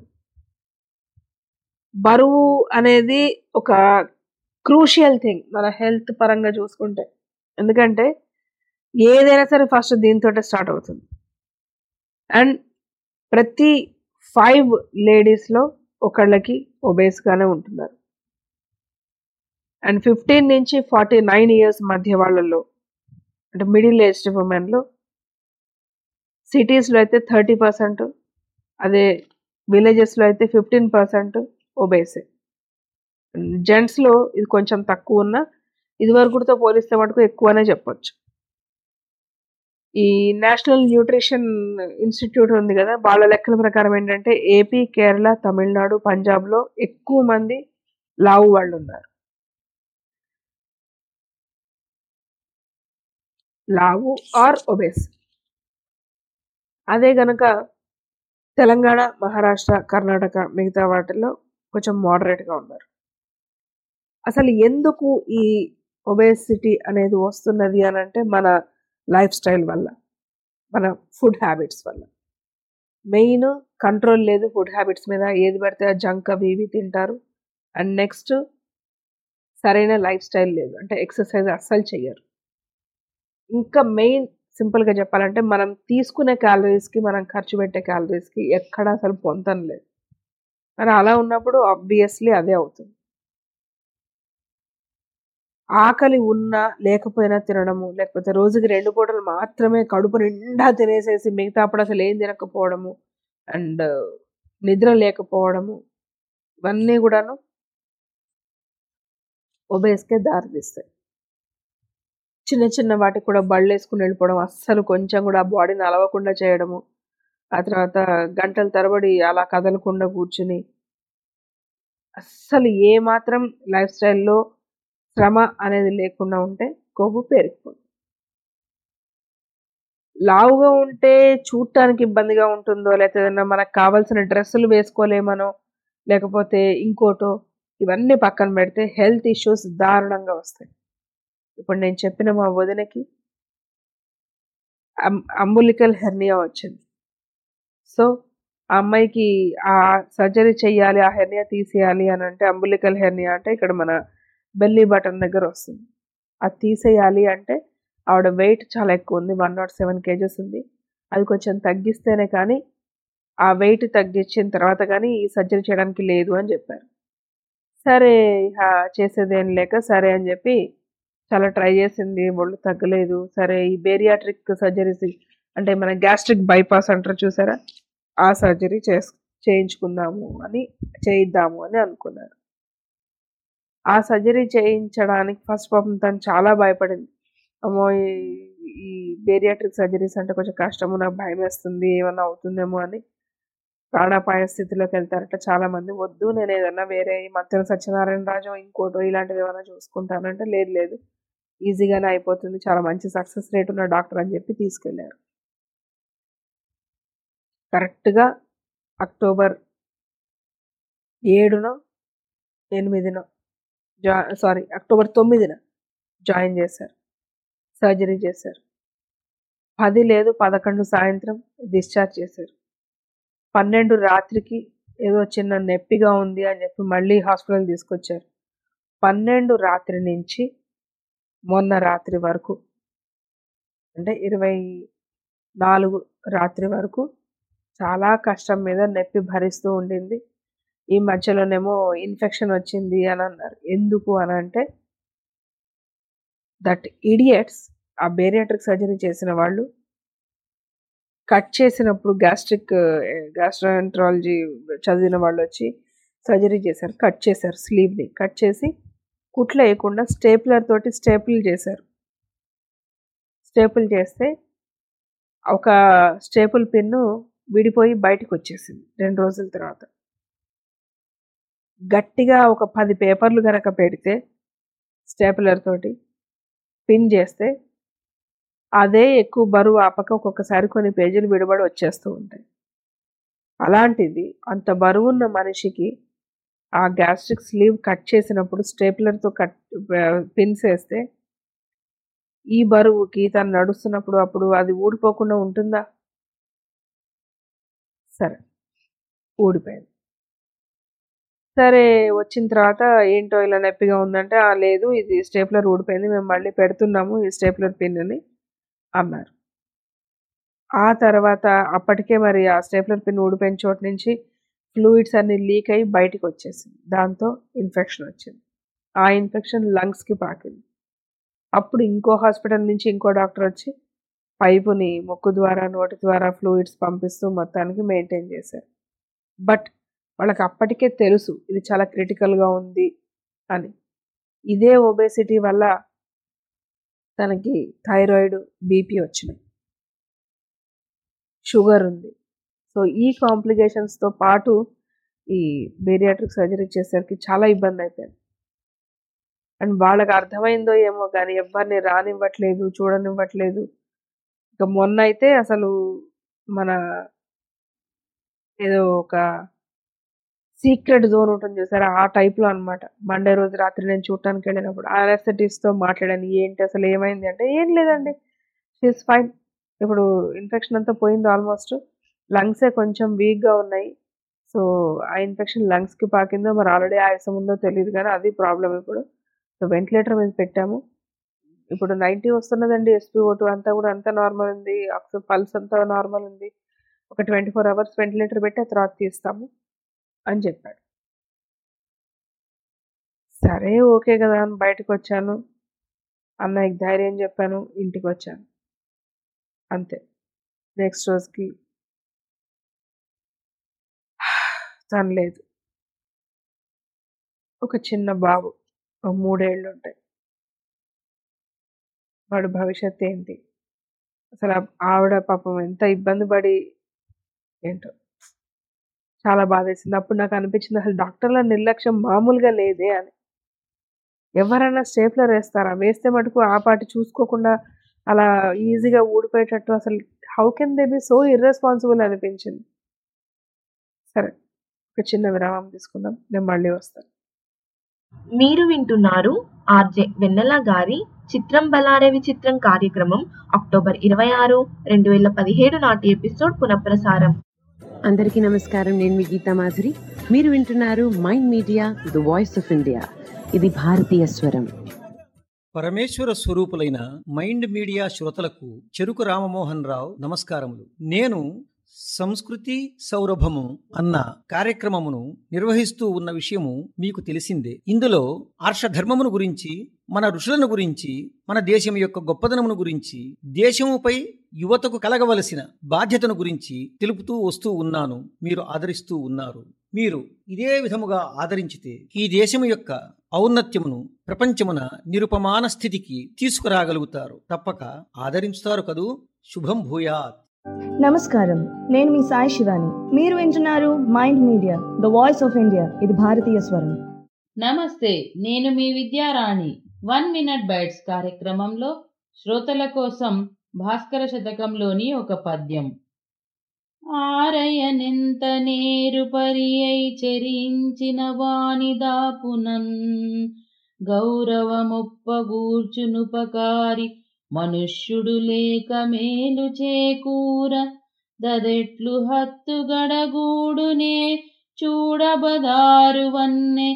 బరువు అనేది ఒక క్రూషియల్ థింగ్ మన హెల్త్ పరంగా చూసుకుంటే ఎందుకంటే ఏదైనా సరే ఫస్ట్ దీంతో స్టార్ట్ అవుతుంది అండ్ ప్రతి ఫైవ్ లేడీస్లో ఒకళ్ళకి ఒబేస్గానే ఉంటున్నారు అండ్ ఫిఫ్టీన్ నుంచి ఫార్టీ నైన్ ఇయర్స్ మధ్య వాళ్ళలో అంటే మిడిల్ ఏజ్డ్ ఉమెన్లో సిటీస్లో అయితే థర్టీ పర్సెంట్ అదే విలేజెస్లో అయితే ఫిఫ్టీన్ పర్సెంట్ ఒబేసే జెంట్స్లో ఇది కొంచెం తక్కువ ఉన్న ఇదివరకుతో పోలిస్తే మటుకు ఎక్కువనే చెప్పొచ్చు ఈ నేషనల్ న్యూట్రిషన్ ఇన్స్టిట్యూట్ ఉంది కదా వాళ్ళ లెక్కల ప్రకారం ఏంటంటే ఏపీ కేరళ తమిళనాడు పంజాబ్లో ఎక్కువ మంది లావు వాళ్ళు ఉన్నారు లావు ఆర్ ఒబేస్ అదే గనక తెలంగాణ మహారాష్ట్ర కర్ణాటక మిగతా వాటిల్లో కొంచెం మోడరేట్గా ఉన్నారు అసలు ఎందుకు ఈ ఒబేసిటీ అనేది వస్తున్నది అని అంటే మన లైఫ్ స్టైల్ వల్ల మన ఫుడ్ హ్యాబిట్స్ వల్ల మెయిన్ కంట్రోల్ లేదు ఫుడ్ హ్యాబిట్స్ మీద ఏది పడితే జంక్ అవి ఇవి తింటారు అండ్ నెక్స్ట్ సరైన లైఫ్ స్టైల్ లేదు అంటే ఎక్సర్సైజ్ అస్సలు చెయ్యరు ఇంకా మెయిన్ సింపుల్గా చెప్పాలంటే మనం తీసుకునే క్యాలరీస్కి మనం ఖర్చు పెట్టే క్యాలరీస్కి ఎక్కడ అసలు పొంతం లేదు మరి అలా ఉన్నప్పుడు ఆబ్వియస్లీ అదే అవుతుంది ఆకలి ఉన్నా లేకపోయినా తినడము లేకపోతే రోజుకి రెండు పూటలు మాత్రమే కడుపు నిండా తినేసేసి మిగతా అప్పుడు అసలు ఏం తినకపోవడము అండ్ నిద్ర లేకపోవడము ఇవన్నీ కూడాను ఒబేస్కే దారితీస్తాయి చిన్న చిన్న వాటికి కూడా బళ్ళు వేసుకుని వెళ్ళిపోవడం అస్సలు కొంచెం కూడా ఆ బాడీని అలవకుండా చేయడము ఆ తర్వాత గంటల తరబడి అలా కదలకుండా కూర్చుని అస్సలు ఏ మాత్రం లైఫ్ స్టైల్లో శ్రమ అనేది లేకుండా ఉంటే కొవ్వు పెరిగిపోతుంది లావుగా ఉంటే చూడటానికి ఇబ్బందిగా ఉంటుందో లేకపోతే ఏదైనా మనకు కావాల్సిన డ్రెస్సులు వేసుకోలేమనో లేకపోతే ఇంకోటో ఇవన్నీ పక్కన పెడితే హెల్త్ ఇష్యూస్ దారుణంగా వస్తాయి ఇప్పుడు నేను చెప్పిన మా వదినకి అంబులికల్ హెర్నియా వచ్చింది సో ఆ అమ్మాయికి ఆ సర్జరీ చెయ్యాలి ఆ హెర్నియా తీసేయాలి అని అంటే అంబులికల్ హెర్నియా అంటే ఇక్కడ మన బెల్లీ బటన్ దగ్గర వస్తుంది అది తీసేయాలి అంటే ఆవిడ వెయిట్ చాలా ఎక్కువ ఉంది వన్ నాట్ సెవెన్ కేజెస్ ఉంది అది కొంచెం తగ్గిస్తేనే కానీ ఆ వెయిట్ తగ్గించిన తర్వాత కానీ ఈ సర్జరీ చేయడానికి లేదు అని చెప్పారు సరే ఇక చేసేదేం లేక సరే అని చెప్పి చాలా ట్రై చేసింది ఒళ్ళు తగ్గలేదు సరే ఈ బేరియాట్రిక్ సర్జరీస్ అంటే మన గ్యాస్ట్రిక్ బైపాస్ అంటారు చూసారా ఆ సర్జరీ చేస్ చేయించుకుందాము అని చేయిద్దాము అని అనుకున్నారు ఆ సర్జరీ చేయించడానికి ఫస్ట్ పాపం తను చాలా భయపడింది అమ్మో ఈ- ఈ బేరియాట్రిక్ సర్జరీస్ అంటే కొంచెం కష్టము నాకు భయం వేస్తుంది ఏమన్నా అవుతుందేమో అని ప్రాణాపాయ స్థితిలోకి వెళ్తారట చాలా మంది వద్దు నేను ఏదన్నా వేరే ఈ మధ్యన సత్యనారాయణ రాజు ఇంకోటో ఇలాంటివి ఏమైనా చూసుకుంటానంటే లేదు లేదు ఈజీగానే అయిపోతుంది చాలా మంచి సక్సెస్ రేట్ ఉన్న డాక్టర్ అని చెప్పి తీసుకెళ్లారు కరెక్ట్గా అక్టోబర్ ఏడునో ఎనిమిదినో జా సారీ అక్టోబర్ తొమ్మిదిన జాయిన్ చేశారు సర్జరీ చేశారు పది లేదు పదకొండు సాయంత్రం డిశ్చార్జ్ చేశారు పన్నెండు రాత్రికి ఏదో చిన్న నొప్పిగా ఉంది అని చెప్పి మళ్ళీ హాస్పిటల్ తీసుకొచ్చారు పన్నెండు రాత్రి నుంచి మొన్న రాత్రి వరకు అంటే ఇరవై నాలుగు రాత్రి వరకు చాలా కష్టం మీద నొప్పి భరిస్తూ ఉండింది ఈ మధ్యలోనేమో ఇన్ఫెక్షన్ వచ్చింది అని అన్నారు ఎందుకు అని అంటే దట్ ఇడియట్స్ ఆ బేరియాట్రిక్ సర్జరీ చేసిన వాళ్ళు కట్ చేసినప్పుడు గ్యాస్ట్రిక్ గ్యాస్ట్రాంట్రాలజీ చదివిన వాళ్ళు వచ్చి సర్జరీ చేశారు కట్ చేశారు స్లీవ్ని కట్ చేసి కుట్లు వేయకుండా స్టేపులర్ తోటి స్టేపుల్ చేశారు స్టేపుల్ చేస్తే ఒక స్టేపుల్ పిన్ను విడిపోయి బయటకు వచ్చేసింది రెండు రోజుల తర్వాత గట్టిగా ఒక పది పేపర్లు కనుక పెడితే స్టేపులర్ తోటి పిన్ చేస్తే అదే ఎక్కువ బరువు ఆపక ఒక్కొక్కసారి కొన్ని పేజీలు విడిబడి వచ్చేస్తూ ఉంటాయి అలాంటిది అంత బరువున్న మనిషికి ఆ గ్యాస్ట్రిక్ స్లీవ్ కట్ చేసినప్పుడు స్టేపులర్తో కట్ పిన్స్ వేస్తే ఈ బరువుకి తను నడుస్తున్నప్పుడు అప్పుడు అది ఊడిపోకుండా ఉంటుందా సరే ఊడిపోయింది సరే వచ్చిన తర్వాత ఏంటో ఇలా నొప్పిగా ఉందంటే "ఆ, లేదు ఇది స్టేప్లర్ ఊడిపోయింది మేము మళ్ళీ పెడుతున్నాము ఈ స్టేప్లర్ పిన్ అని అన్నారు ఆ తర్వాత అప్పటికే మరి ఆ స్టేప్లర్ పిన్ ఊడిపోయిన చోటు నుంచి ఫ్లూయిడ్స్ అన్ని లీక్ అయ్యి బయటికి వచ్చేసింది దాంతో ఇన్ఫెక్షన్ వచ్చింది ఆ ఇన్ఫెక్షన్ లంగ్స్కి పాకింది అప్పుడు ఇంకో హాస్పిటల్ నుంచి ఇంకో డాక్టర్ వచ్చి పైపుని ముక్కు ద్వారా నోటి ద్వారా ఫ్లూయిడ్స్ పంపిస్తూ మొత్తానికి మెయింటైన్ చేశారు బట్ వాళ్ళకి అప్పటికే తెలుసు ఇది చాలా క్రిటికల్గా ఉంది అని ఇదే ఒబేసిటీ వల్ల తనకి థైరాయిడ్ బీపీ వచ్చినాయి షుగర్ ఉంది సో ఈ కాంప్లికేషన్స్తో పాటు ఈ బేరియాట్రిక్ సర్జరీ చేసేసరికి చాలా ఇబ్బంది అయిపోయింది అండ్ వాళ్ళకి అర్థమైందో ఏమో కానీ ఎవరిని రానివ్వట్లేదు చూడనివ్వట్లేదు ఇక మొన్న అయితే అసలు మన ఏదో ఒక సీక్రెట్ జోన్ ఉంటుంది చూసారా ఆ టైప్లో అనమాట మండే రోజు రాత్రి నేను చూడటానికి వెళ్ళినప్పుడు తో మాట్లాడాను ఏంటి అసలు ఏమైంది అంటే ఏం లేదండి షీస్ ఫైన్ ఇప్పుడు ఇన్ఫెక్షన్ అంతా పోయింది ఆల్మోస్ట్ లంగ్సే కొంచెం వీక్గా ఉన్నాయి సో ఆ ఇన్ఫెక్షన్ లంగ్స్కి పాకిందో మరి ఆల్రెడీ ఆయాసం ఉందో తెలియదు కానీ అది ప్రాబ్లం ఇప్పుడు సో వెంటిలేటర్ మీద పెట్టాము ఇప్పుడు నైంటీ వస్తున్నదండి ఎస్పీఓ టూ అంతా కూడా అంతా నార్మల్ ఉంది పల్స్ అంతా నార్మల్ ఉంది ఒక ట్వంటీ ఫోర్ అవర్స్ వెంటిలేటర్ పెట్టి ఆ తర్వాత తీస్తాము అని చెప్పాడు సరే ఓకే కదా అని బయటకు వచ్చాను అన్నయ్యకి ధైర్యం చెప్పాను ఇంటికి వచ్చాను అంతే నెక్స్ట్ రోజుకి తను లేదు ఒక చిన్న బాబు ఒక మూడేళ్ళు ఉంటాయి వాడు భవిష్యత్ ఏంటి అసలు ఆ- ఆవిడ పాపం ఎంత ఇబ్బంది పడి ఏంటో చాలా బాధేసింది అప్పుడు నాకు అనిపించింది అసలు డాక్టర్ల నిర్లక్ష్యం మామూలుగా లేదే అని ఎవరైనా స్టేప్లర్ వేస్తారా వేస్తే మటుకు ఆ పాటి చూసుకోకుండా అలా ఈజీగా ఊడిపోయేటట్టు అసలు how can they be so irresponsible అనిపించింది సరే ఒక చిన్న విరామం తీసుకుందాం నేను మళ్ళీ వస్తాను మీరు వింటున్నారు ఆర్జే వెన్నెల గారి చిత్రం బలారే విచిత్రం కార్యక్రమం అక్టోబర్ ఇరవై ఆరు రెండు వేల పదిహేడు నాటి ఎపిసోడ్ పునఃప్రసారం అందరికీ నమస్కారం నేను మీ గీతా మాధురి మీరు వింటున్నారు Mind Media the voice of India ఇది భారతీయ స్వరం పరమేశ్వర స్వరూపులైన మైండ్ మీడియా శ్రోతలకు చెరుకు రామమోహన్ రావు నమస్కారములు నేను సంస్కృతి సౌరభము అన్న కార్యక్రమమును నిర్వహిస్తూ ఉన్న విషయము మీకు తెలిసిందే ఇందులో ఆర్షధర్మమును గురించి మన ఋషులను గురించి మన దేశం యొక్క గొప్పదనమును గురించి దేశముపై యువతకు కలగవలసిన బాధ్యతను గురించి తెలుపుతూ వస్తూ ఉన్నాను మీరు ఆదరిస్తూ ఉన్నారు మీరు ఇదే విధముగా ఆదరించితే ఈ దేశము యొక్క ఔన్నత్యమును ప్రపంచమున నిరుపమాన స్థితికి తీసుకురాగలుగుతారు తప్పక ఆదరించుతారు కదూ శుభం భూయాత్ నమస్కారం నేను మీ సాయి శివాని మీరు వింటున్నారు Mind Media the voice of India ఇది భారతీయ స్వరం నమస్తే నేను మీ విద్యారాణి వన్ మినిట్ బైట్స్ కార్యక్రమంలో శ్రోతల కోసం భాస్కర శతకంలోని ఒక పద్యం ఆరయనెంత నేరు పరియై చెరించిన వాని దాపునన్ గౌరవమొప్పగూర్చునుపకారి మనుష్యుడు లేక మేలు చేకూర దదెట్లు హత్తు గడగూడునే చూడబదారు వన్నె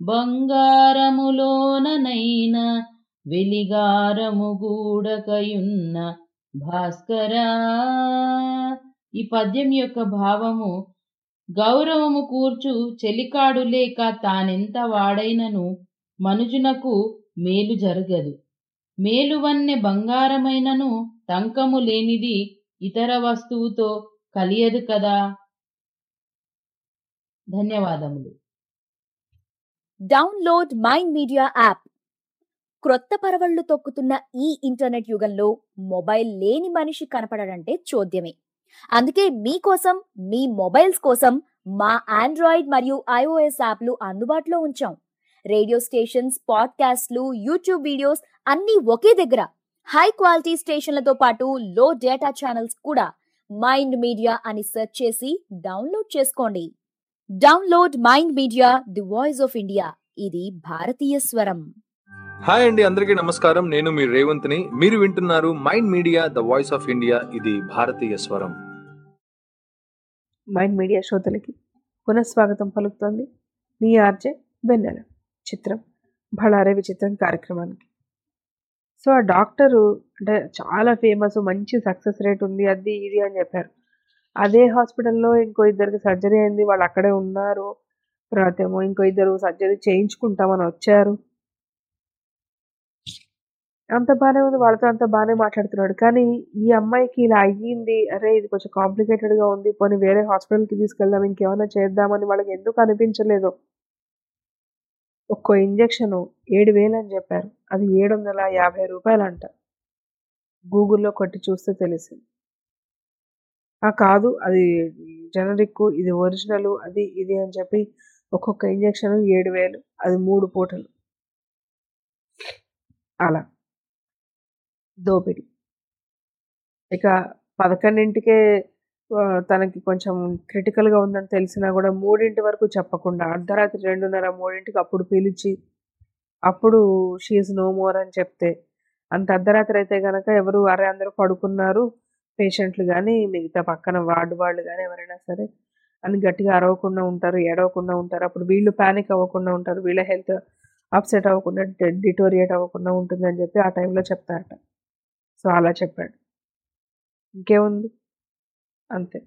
బంగారములోననైన వెలిగారము గూడకయున్న భాస్కరా ఈ పద్యం యొక్క భావము గౌరవము కూర్చు చెలికాడు లేక తానెంత వాడైనను మనుజునకు మేలు జరగదు మేలువన్నె బంగారమైనను టంకము లేనిది ఇతర వస్తువుతో కలియదు కదా ధన్యవాదములు డౌన్లోడ్ మైండ్ మీడియా యాప్ క్రొత్త పరవళ్లు తొక్కుతున్న ఈ ఇంటర్నెట్ యుగంలో మొబైల్ లేని మనిషి కనపడడంటే చూద్యమే అందుకే మీకోసం మీ మొబైల్స్ కోసం మా ఆండ్రాయిడ్ మరియు ఐఓఎస్ యాప్లు అందుబాటులో ఉంచాం రేడియో స్టేషన్స్ పాడ్కాస్ట్లు యూట్యూబ్ వీడియోస్ అన్నీ ఒకే దగ్గర హై క్వాలిటీ స్టేషన్లతో పాటు లో డేటా ఛానల్స్ కూడా మైండ్ మీడియా అని సెర్చ్ చేసి డౌన్లోడ్ చేసుకోండి download Mind Media the voice of India ఇది భారతీయ స్వరం హాయ్ అండి అందరికీ నమస్కారం నేను మీ రేవంత్ని మీరు వింటున్నారు Mind Media the voice of India ఇది భారతీయ స్వరం మైండ్ మీడియా శ్రోతలకి పునఃస్వాగతం పలుకుతోంది మీ ఆర్జే వెన్నెల చిత్రం బళారే విచిత్రం కార్యక్రమానికి సో ఆ డాక్టరు అంటే చాలా ఫేమస్ మంచి సక్సెస్ రేట్ ఉంది అది ఇది అని చెప్పారు అదే హాస్పిటల్లో ఇంకో ఇద్దరికి సర్జరీ అయింది వాళ్ళు అక్కడే ఉన్నారు తర్వాత ఏమో ఇంకో ఇద్దరు సర్జరీ చేయించుకుంటామని వచ్చారు అంత బాగానే ఉంది వాళ్ళతో అంత బాగానే మాట్లాడుతున్నాడు కానీ ఈ అమ్మాయికి ఇలా అయ్యింది అరే ఇది కొంచెం కాంప్లికేటెడ్గా ఉంది పోనీ వేరే హాస్పిటల్కి తీసుకెళ్దాం ఇంకేమైనా చేద్దామని వాళ్ళకి ఎందుకు అనిపించలేదు ఒక్కో ఇంజెక్షన్ ఏడు వేలు అని చెప్పారు అది ఏడు వందల యాభై రూపాయలు అంట గూగుల్లో కొట్టి చూస్తే తెలిసింది ఆ కాదు అది జనరిక్ ఇది ఒరిజినల్ అది ఇది అని చెప్పి ఒక్కొక్క ఇంజెక్షన్ ఏడు వేలు అది మూడు పూటలు అలా దోపిడి ఇక పదకొండింటికే ఆ, తనకి కొంచెం క్రిటికల్గా ఉందని తెలిసినా కూడా మూడింటి వరకు చెప్పకుండా అర్ధరాత్రి రెండున్నర మూడింటికి అప్పుడు పిలిచి అప్పుడు షీఈ్ నో మోర్ అని చెప్తే అంత అర్ధరాత్రి అయితే కనుక ఎవరు అరే అందరూ పడుకున్నారు పేషెంట్లు కానీ మిగతా పక్కన వార్డు వాళ్ళు కానీ ఎవరైనా సరే అని గట్టిగా అరవకుండా ఉంటారు ఏడవకుండా ఉంటారు అప్పుడు వీళ్ళు ప్యానిక్ అవ్వకుండా ఉంటారు వీళ్ళ హెల్త్ అప్సెట్ అవ్వకుండా డిటోరియేట్ అవ్వకుండా ఉంటుందని చెప్పి ఆ టైంలో చెప్తారట సో అలా చెప్పాడు ఇంకేముంది అంతే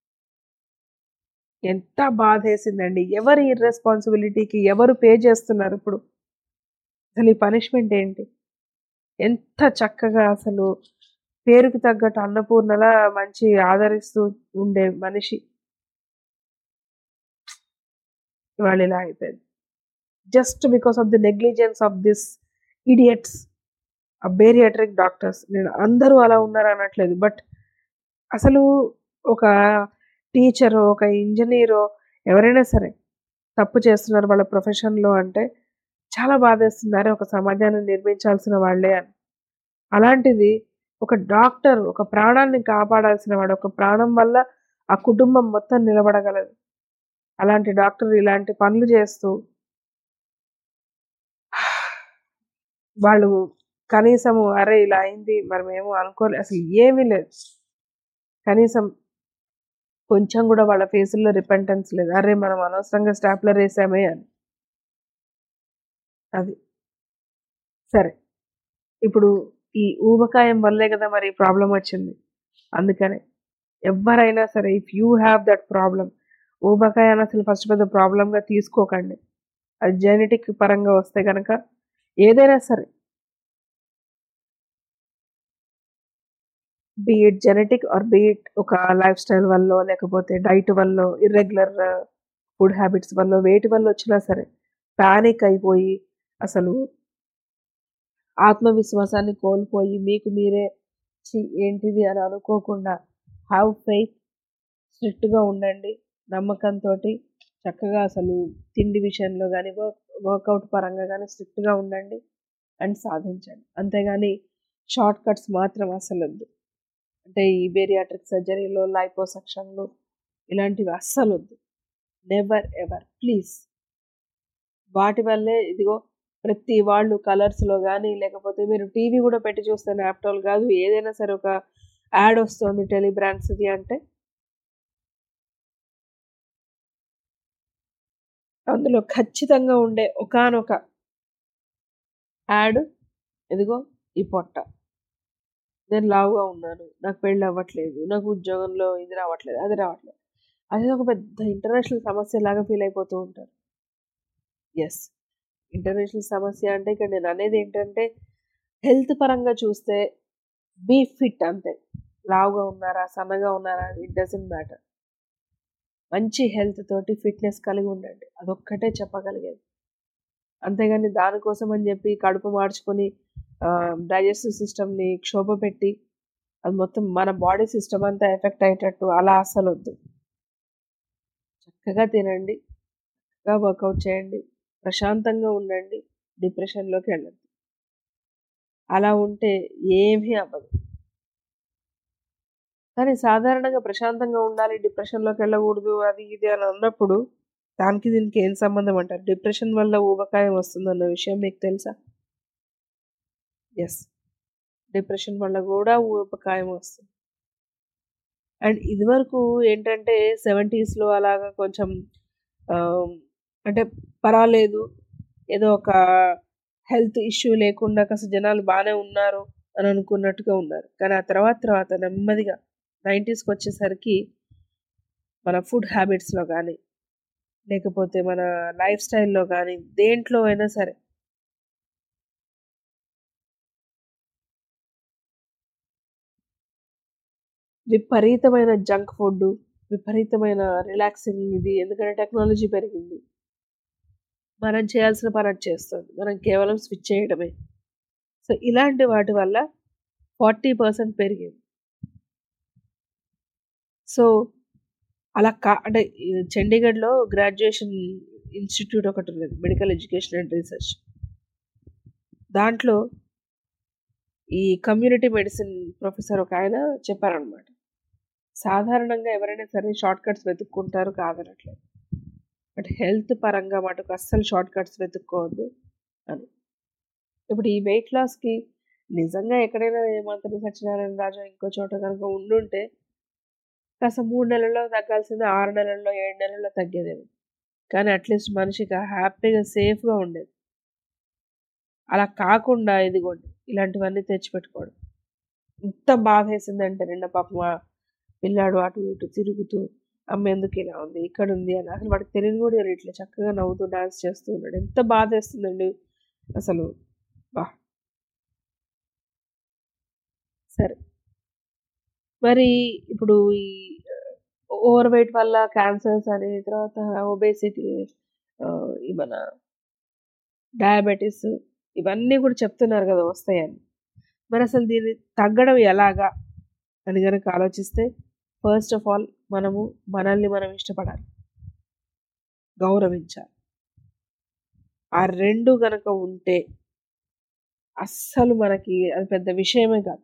ఎంత బాధేసిందండి ఎవరి ఇర్రెస్పాన్సిబిలిటీకి ఎవరు పే చేస్తున్నారు ఇప్పుడు అసలు ఈ పనిష్మెంట్ ఏంటి ఎంత చక్కగా అసలు పేరుకి తగ్గట్టు అన్నపూర్ణలా మంచి ఆదరిస్తూ ఉండే మనిషి ఇవాళ ఇలా అయిపోయింది just because of the negligence of this idiots ఆ బేరియాట్రిక్ డాక్టర్స్ నేను అందరూ అలా ఉన్నారు అనట్లేదు బట్ అసలు ఒక టీచరో ఒక ఇంజనీరో ఎవరైనా సరే తప్పు చేస్తున్నారు వాళ్ళ ప్రొఫెషన్లో అంటే చాలా బాధేస్తున్నారు ఒక సమాజాన్ని నిర్మించాల్సిన వాళ్ళే అని అలాంటిది ఒక డాక్టర్ ఒక ప్రాణాన్ని కాపాడాల్సిన వాడు ఒక ప్రాణం వల్ల ఆ కుటుంబం మొత్తం నిలబడగలదు అలాంటి డాక్టర్ ఇలాంటి పనులు చేస్తూ వాళ్ళు కనీసము అరే ఇలా అయింది మరి మేము అనుకోలేదు అసలు ఏమీ లేదు కనీసం కొంచెం కూడా వాళ్ళ ఫేసుల్లో రిపెంటెన్స్ లేదు అరే మనం అనవసరంగా స్టాప్లర్ వేసామే అని అది సరే ఇప్పుడు ఈ ఊబకాయం వల్లే కదా మరి ప్రాబ్లం వచ్చింది అందుకనే ఎవరైనా సరే if you have that problem ఊబకాయాన్ని అసలు ఫస్ట్ పెద్ద ప్రాబ్లంగా తీసుకోకండి అది జెనెటిక్ పరంగా వస్తే కనుక ఏదైనా సరే బీఇట్ జెనెటిక్ ఆర్ బీఇట్ ఒక లైఫ్ స్టైల్ వల్ల లేకపోతే డైట్ వల్ల ఇర్రెగ్యులర్ ఫుడ్ హ్యాబిట్స్ వల్ల వేటి వల్ల వచ్చినా సరే ప్యానిక్ అయిపోయి అసలు ఆత్మవిశ్వాసాన్ని కోల్పోయి మీకు మీరే "ఛీ, ఏంటిది అని అనుకోకుండా హ్యావ్ ఫెయిత్ స్ట్రిక్ట్గా ఉండండి నమ్మకంతో చక్కగా అసలు తిండి విషయంలో కానీ వర్క్ వర్కౌట్ పరంగా కానీ స్ట్రిక్ట్గా ఉండండి అండ్ సాధించండి అంతేగాని షార్ట్ కట్స్ మాత్రం అసలు వద్దు అంటే ఈ బేరియాట్రిక్ సర్జరీలో లైపోసక్షన్లు ఇలాంటివి అస్సలు వద్దు నెవర్ ఎవర్ ప్లీజ్ వాటి వల్లే ఇదిగో ప్రతి వాళ్ళు కలర్స్లో కానీ లేకపోతే మీరు టీవీ కూడా పెట్టి చూస్తే ల్యాప్టాప్ కాదు ఏదైనా సరే ఒక యాడ్ వస్తుంది టెలిబ్రాండ్స్ది అంటే అందులో ఖచ్చితంగా ఉండే ఒకానొక యాడ్ ఇదిగో ఈ పొట్ట నేను లావుగా ఉన్నాను నాకు పెళ్ళి అవ్వట్లేదు నాకు ఉద్యోగంలో ఇది రావట్లేదు అది రావట్లేదు అది ఒక పెద్ద ఇంటర్నేషనల్ సమస్య లాగా ఫీల్ అయిపోతూ ఉంటారు ఎస్ ఇంటర్నేషనల్ సమస్య అంటే ఇక్కడ నేను అనేది ఏంటంటే హెల్త్ పరంగా చూస్తే బీ ఫిట్ అంతే లావుగా ఉన్నారా సన్నగా ఉన్నారా ఇట్ డజంట్ మ్యాటర్ మంచి హెల్త్ తోటి ఫిట్నెస్ కలిగి ఉండండి అదొక్కటే చెప్పగలిగేది అంతేగాని దానికోసం అని చెప్పి కడుపు మార్చుకొని డైజెస్టివ్ సిస్టమ్ని క్షోభ పెట్టి అది మొత్తం మన బాడీ సిస్టమ్ అంతా ఎఫెక్ట్ అయ్యేటట్టు అలా అస్సలు వద్దు చక్కగా తినండి చక్కగా వర్కౌట్ చేయండి ప్రశాంతంగా ఉండండి డిప్రెషన్లోకి వెళ్ళండి అలా ఉంటే ఏమీ అవ్వదు కానీ సాధారణంగా ప్రశాంతంగా ఉండాలి డిప్రెషన్లోకి వెళ్ళకూడదు అది ఇది అని అన్నప్పుడు దానికి దీనికి ఏం సంబంధం అంటారు డిప్రెషన్ వల్ల ఊబకాయం వస్తుందన్న విషయం మీకు తెలుసా ఎస్ డిప్రెషన్ వల్ల కూడా ఊబకాయం వస్తుంది అండ్ ఇదివరకు ఏంటంటే సెవెంటీస్లో అలాగా కొంచెం అంటే పర్వాలేదు ఏదో ఒక హెల్త్ ఇష్యూ లేకుండా కాస్త జనాలు బాగానే ఉన్నారు అని అనుకున్నట్టుగా ఉన్నారు కానీ ఆ తర్వాత తర్వాత నెమ్మదిగా నైంటీస్కి వచ్చేసరికి మన ఫుడ్ హ్యాబిట్స్లో కానీ లేకపోతే మన లైఫ్ స్టైల్లో కానీ దేంట్లో అయినా సరే విపరీతమైన జంక్ ఫుడ్ విపరీతమైన రిలాక్సింగ్ ఇది ఎందుకంటే టెక్నాలజీ పెరిగింది మనం చేయాల్సిన పని అది చేస్తుంది మనం కేవలం స్విచ్ చేయడమే సో ఇలాంటి వాటి వల్ల ఫార్టీ పర్సెంట్ పెరిగింది సో అలా కా అంటే చండీగఢ్లో గ్రాడ్యుయేషన్ ఇన్స్టిట్యూట్ ఒకటి ఉన్నది మెడికల్ ఎడ్యుకేషన్ అండ్ రీసెర్చ్ దాంట్లో ఈ కమ్యూనిటీ మెడిసిన్ ప్రొఫెసర్ ఒక ఆయన చెప్పారనమాట సాధారణంగా ఎవరైనా సరే షార్ట్ కట్స్ వెతుక్కుంటారు కాదనట్లేదు బట్ హెల్త్ పరంగా మటుకు అస్సలు షార్ట్ కట్స్ వెతుక్కోవద్దు అని ఇప్పుడు ఈ వెయిట్ లాస్కి నిజంగా ఎక్కడైనా ఏమంటారు సత్యనారాయణ రాజు ఇంకో చోట కనుక ఉండుంటే కాస్త మూడు నెలల్లో తగ్గాల్సింది ఆరు నెలల్లో ఏడు నెలల్లో తగ్గేదేమో కానీ అట్లీస్ట్ మనిషికి హ్యాపీగా సేఫ్గా ఉండేది అలా కాకుండా ఇదిగోండి ఇలాంటివన్నీ తెచ్చిపెట్టుకోవడం ఎంత బాధ వేసిందంటే నిన్న పాపం ఆ పిల్లాడు అటు ఇటు తిరుగుతూ అమ్మ ఎందుకు ఇలా ఉంది ఇక్కడ ఉంది అని అసలు వాడికి తెలియని కూడా ఇట్లా చక్కగా నవ్వుతూ డాన్స్ చేస్తూ ఉన్నాడు ఎంత బాధ వేస్తుందండి అసలు బా సరే మరి ఇప్పుడు ఈ ఓవర్ వెయిట్ వల్ల క్యాన్సర్స్ అని తర్వాత ఒబేసిటీ మన డయాబెటీస్ ఇవన్నీ కూడా చెప్తున్నారు కదా వస్తాయని మరి అసలు దీన్ని తగ్గడం ఎలాగా అని కనుక ఆలోచిస్తే ఫస్ట్ ఆఫ్ ఆల్ మనము మనల్ని మనం ఇష్టపడాలి గౌరవించాలి ఆ రెండు గనక ఉంటే అస్సలు మనకి అది పెద్ద విషయమే కాదు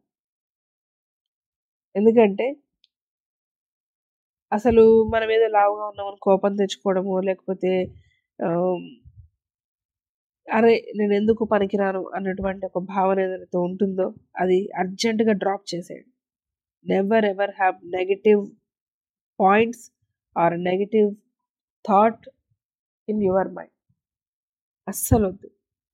ఎందుకంటే అసలు మనం ఏదో లావుగా ఉన్నామని కోపం తెచ్చుకోవడము లేకపోతే అరే నేను ఎందుకు పనికిరాను అన్నటువంటి ఒక భావన ఏదైతే ఉంటుందో అది అర్జెంటుగా డ్రాప్ చేసేయండి never ever have negative points or negative thought in your mind అస్సలు వద్దు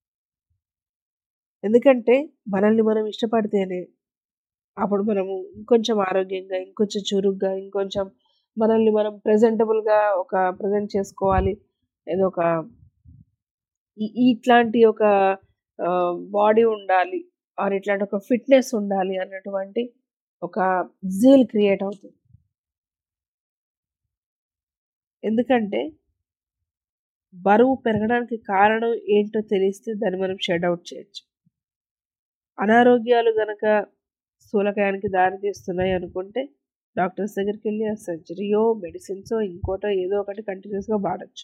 ఎందుకంటే మనల్ని మనం ఇష్టపడితేనే అప్పుడు మనము ఇంకొంచెం ఆరోగ్యంగా ఇంకొంచెం చురుగ్గా ఇంకొంచెం మనల్ని మనం ప్రజెంటబుల్గా ఒక ప్రజెంట్ చేసుకోవాలి ఏదో ఒక ఇట్లాంటి ఒక బాడీ ఉండాలి ఆర్ ఇట్లాంటి ఒక ఫిట్నెస్ ఉండాలి అన్నటువంటి ఒక జీల్ క్రియేట్ అవుతుంది ఎందుకంటే బరువు పెరగడానికి కారణం ఏంటో తెలిస్తే దాన్ని మనం షెడ్ అవుట్ చేయొచ్చు అనారోగ్యాలు గనక స్థూలకాయానికి దారి తీస్తున్నాయి అనుకుంటే డాక్టర్స్ దగ్గరికి వెళ్ళి ఆ సర్జరీయో మెడిసిన్సో ఇంకోటో ఏదో ఒకటి కంటిన్యూస్గా వాడచ్చు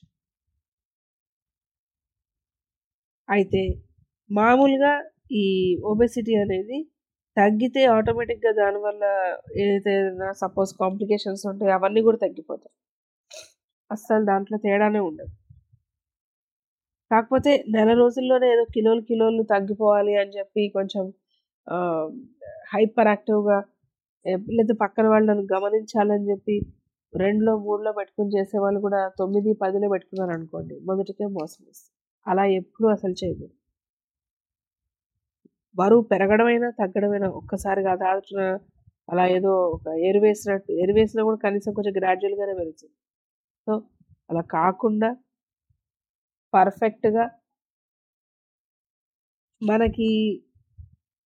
అయితే మామూలుగా ఈ ఒబెసిటీ అనేది తగ్గితే ఆటోమేటిక్గా దానివల్ల ఏదైతే సపోజ్ కాంప్లికేషన్స్ ఉంటాయో అవన్నీ కూడా తగ్గిపోతాయి అస్సలు దాంట్లో తేడానే ఉండదు కాకపోతే నెల రోజుల్లోనే ఏదో కిలోలు కిలోలు తగ్గిపోవాలి అని చెప్పి కొంచెం హైపర్ యాక్టివ్గా లేదా పక్కన వాళ్ళని గమనించాలని చెప్పి రెండులో మూడులో పెట్టుకుని చేసేవాళ్ళు కూడా తొమ్మిది పదిలో పెట్టుకున్నారు అనుకోండి మొదటికే మోసం వస్తుంది అలా ఎప్పుడూ అసలు చేయకూడదు బరువు పెరగడమైనా తగ్గడమైనా ఒక్కసారి కాదు అలా ఏదో ఒక ఎరువేసినట్టు ఎరువేసినా కూడా కనీసం కొంచెం గ్రాడ్యువల్గానే పెరుగుతుంది సో అలా కాకుండా పర్ఫెక్ట్గా మనకి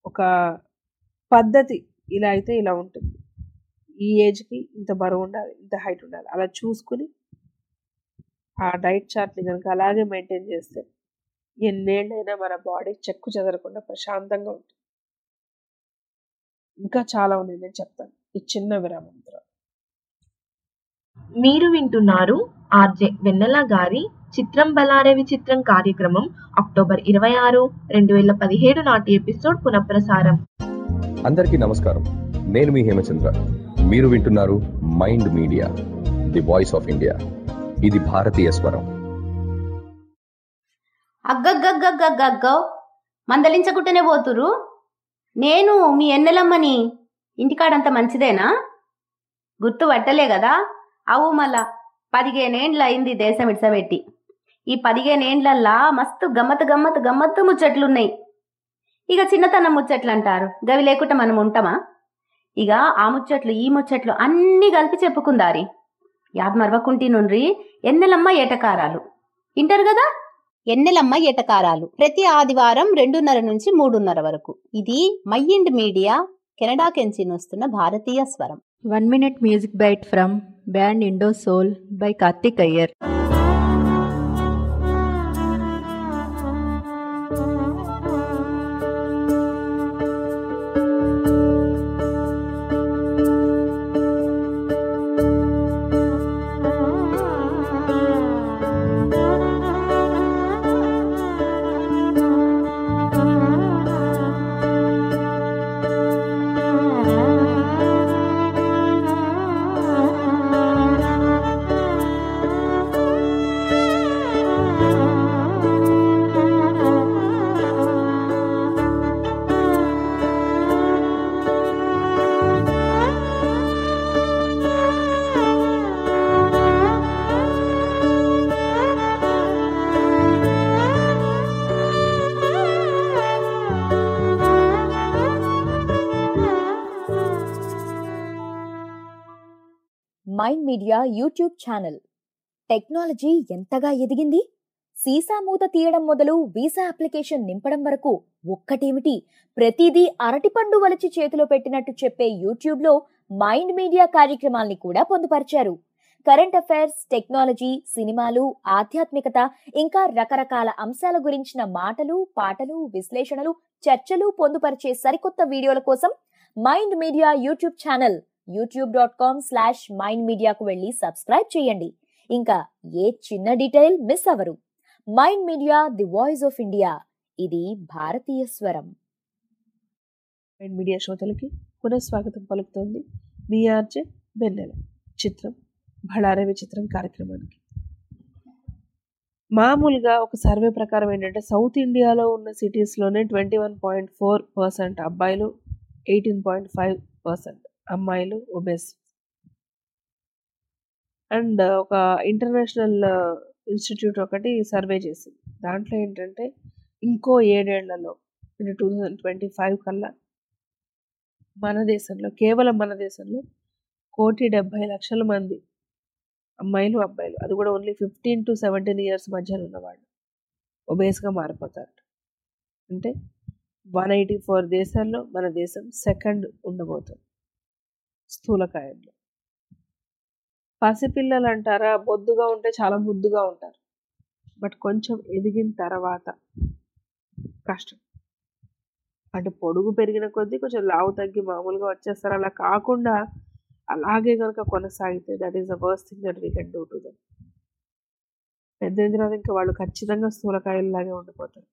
ఒక పద్ధతి ఇలా అయితే ఇలా ఉంటుంది ఈ ఏజ్కి ఇంత బరువు ఉండాలి ఇంత హైట్ ఉండాలి అలా చూసుకుని ఆ డైట్ చార్ట్ని కనుక అలాగే మెయింటైన్ చేస్తే ఎన్నేళ్ళైనా మన బాడీ చెక్కు చెదరకుండా ప్రశాంతంగా ఉంటుంది ఇంకా చాలా ఉన్నాయి నేను చెప్తాను ఈ చిన్న విరామం తర్వాత మీరు వింటున్నారు ఆర్జే వెన్నెల గారి చిత్రం బలారే విచిత్రం కార్యక్రమం అక్టోబర్ ఇరవై ఆరు రెండు వేల పదిహేడు నాటి ఎపిసోడ్ పునఃప్రసారం అందరికీ నమస్కారం నేను మీ హేమచంద్ర మీరు వింటున్నారు Mind Media the voice of India ఇది భారతీయ స్వరం అగ్గగ్గగ్గగ్గగ్గో మందలించకుంటేనే పోతురు నేను మీ ఎన్నెలమ్మని ఇంటికాడంత మంచిదేనా గుర్తు పట్టలే కదా అవు మళ్ళా పదిహేనేండ్ల అయింది దేశం ఇడ్సబెట్టి ఈ పదిహేనేండ్లల్లా మస్తు గమ్మత్ గమ్మత్ గమ్మత్తు ముచ్చట్లున్నాయి ఇక చిన్నతనం ముచ్చట్లు అంటారు గవి లేకుండా మనం ఉంటామా ఇక ఆ ముచ్చట్లు ఈ ముచ్చట్లు అన్నీ కలిపి చెప్పుకుందారి యాద్ మరవకుంటి నుండ్రి ఎన్నెలమ్మ ఏటకారాలు వింటారు కదా ఎన్నెలమ్మ ఏటకారాలు ప్రతి ఆదివారం రెండున్నర నుంచి మూడున్నర వరకు ఇది మైండ్ మీడియా కెనడా కెంచి వస్తున్న భారతీయ స్వరం one minute music bite from band Indo Soul by Karthik Iyer Mind Media YouTube channel technology ఎంతగా ఎదిగింది సీసా మూత తీయడం మొదలు వీసా అప్లికేషన్ నింపడం వరకు ఒక్కటేమిటి ప్రతిదీ అరటిపండు వలిచి చేతిలో పెట్టినట్టు చెప్పే యూట్యూబ్ లో మైండ్ మీడియా కార్యక్రమాల్ని కూడా పొందుపరిచారు కరెంట్ అఫైర్స్ టెక్నాలజీ సినిమాలు ఆధ్యాత్మికత ఇంకా రకరకాల అంశాల గురించిన మాటలు పాటలు విశ్లేషణలు చర్చలు పొందుపరిచే సరికొత్త వీడియోల కోసం Mind Media YouTube channel YouTube dot com slash Mind మీడియాకు వెళ్ళి సబ్స్క్రైబ్ చేయండి ఇంకా ఏ చిన్న డీటెయిల్ మిస్ అవరు Mind Media the voice of India ఇది భారతీయ స్వరం మైండ్ మీడియా శ్రోతలకి పునఃస్వాగతం పలుకుతోంది మీ ఆర్జే వెన్నెల చిత్రం బళారే విచిత్రం కార్యక్రమానికి మామూలుగా ఒక సర్వే ప్రకారం ఏంటంటే సౌత్ ఇండియాలో ఉన్న సిటీస్లోనే twenty one point four percent అబ్బాయిలు ఎయిటీన్ పాయింట్ ఫైవ్ పర్సెంట్ అమ్మాయిలు ఒబెస్ అండ్ ఒక ఇంటర్నేషనల్ ఇన్స్టిట్యూట్ ఒకటి సర్వే చేసింది దాంట్లో ఏంటంటే ఇంకో ఏడేళ్లలో అంటే టూ థౌజండ్ ట్వంటీ ఫైవ్ కల్లా మన దేశంలో కేవలం మన దేశంలో కోటి డెబ్బై లక్షల మంది అమ్మాయిలు అబ్బాయిలు అది కూడా only fifteen to seventeen years మధ్యన ఉన్నవాళ్ళు ఒబేస్గా మారిపోతారు అంటే వన్ ఎయిటీ ఫోర్ దేశాల్లో మన దేశం సెకండ్ ఉండబోతుంది స్థూలకాయంలో పసిపిల్లలు అంటారా బొద్దుగా ఉంటే చాలా ముద్దుగా ఉంటారు బట్ కొంచెం ఎదిగిన తర్వాత కష్టం అంటే పొడుగు పెరిగిన కొద్దీ కొంచెం లావు తగ్గి మామూలుగా వచ్చేస్తారు అలా కాకుండా అలాగే కనుక కొనసాగితే that is the worst thing that we can do to them పెద్ద తర్వాత ఇంకా వాళ్ళు ఖచ్చితంగా స్థూలకాయల్లాగే ఉండిపోతారు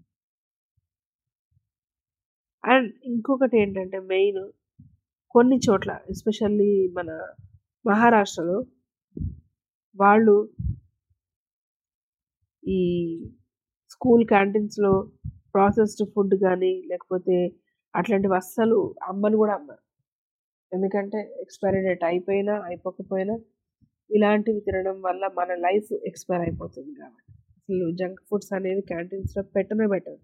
అండ్ ఇంకొకటి ఏంటంటే మెయిన్ కొన్ని చోట్ల ఎస్పెషల్లీ మన మహారాష్ట్రలో వాళ్ళు ఈ స్కూల్ క్యాంటీన్స్లో ప్రాసెస్డ్ ఫుడ్ కానీ లేకపోతే అట్లాంటివి అస్సలు అమ్మని కూడా అమ్మరు ఎందుకంటే ఎక్స్పైరీ డేట్ అయిపోయినా అయిపోకపోయినా ఇలాంటివి తినడం వల్ల మన లైఫ్ ఎక్స్పైర్ అయిపోతుంది కాబట్టి అసలు జంక్ ఫుడ్స్ అనేవి క్యాంటీన్స్లో పెట్టనే పెట్టరు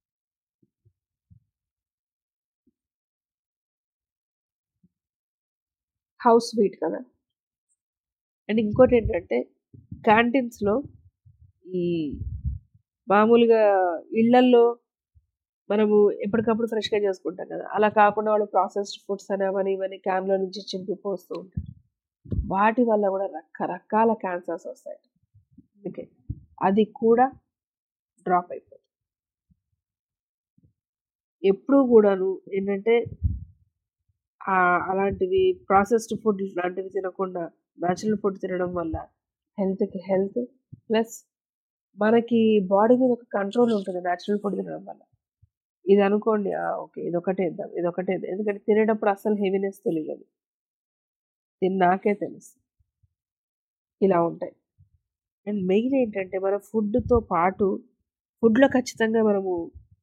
హౌస్ స్వీట్ కదా అండ్ ఇంకోటి ఏంటంటే క్యాంటీన్స్లో ఈ మామూలుగా ఇళ్లల్లో మనము ఎప్పటికప్పుడు ఫ్రెష్గా చేసుకుంటాం కదా అలా కాకుండా వాళ్ళు ప్రాసెస్డ్ ఫుడ్స్ అని అవని ఇవని క్యాన్లో నుంచి చింపి పోస్తూ ఉంటారు వాటి వల్ల కూడా రకరకాల క్యాన్సర్స్ వస్తాయి అందుకే అది కూడా డ్రాప్ అయిపోతుంది ఎప్పుడూ కూడాను ఏంటంటే ఆ అలాంటివి ప్రాసెస్డ్ ఫుడ్ లాంటివి తినకుండా న్యాచురల్ ఫుడ్ తినడం వల్ల హెల్త్కి హెల్త్ ప్లస్ మనకి బాడీ మీద ఒక కంట్రోల్ ఉంటుంది న్యాచురల్ ఫుడ్ తినడం వల్ల ఇది అనుకోండి ఓకే ఇదొకటే ఇద్దాం ఇదొకటే ఇద్దాం ఎందుకంటే తినేటప్పుడు అస్సలు హెవీనెస్ తెలియదు ఇది నాకే తెలుసు ఇలా ఉంటాయి అండ్ మెయిన్ ఏంటంటే మన ఫుడ్తో పాటు ఫుడ్లో ఖచ్చితంగా మనము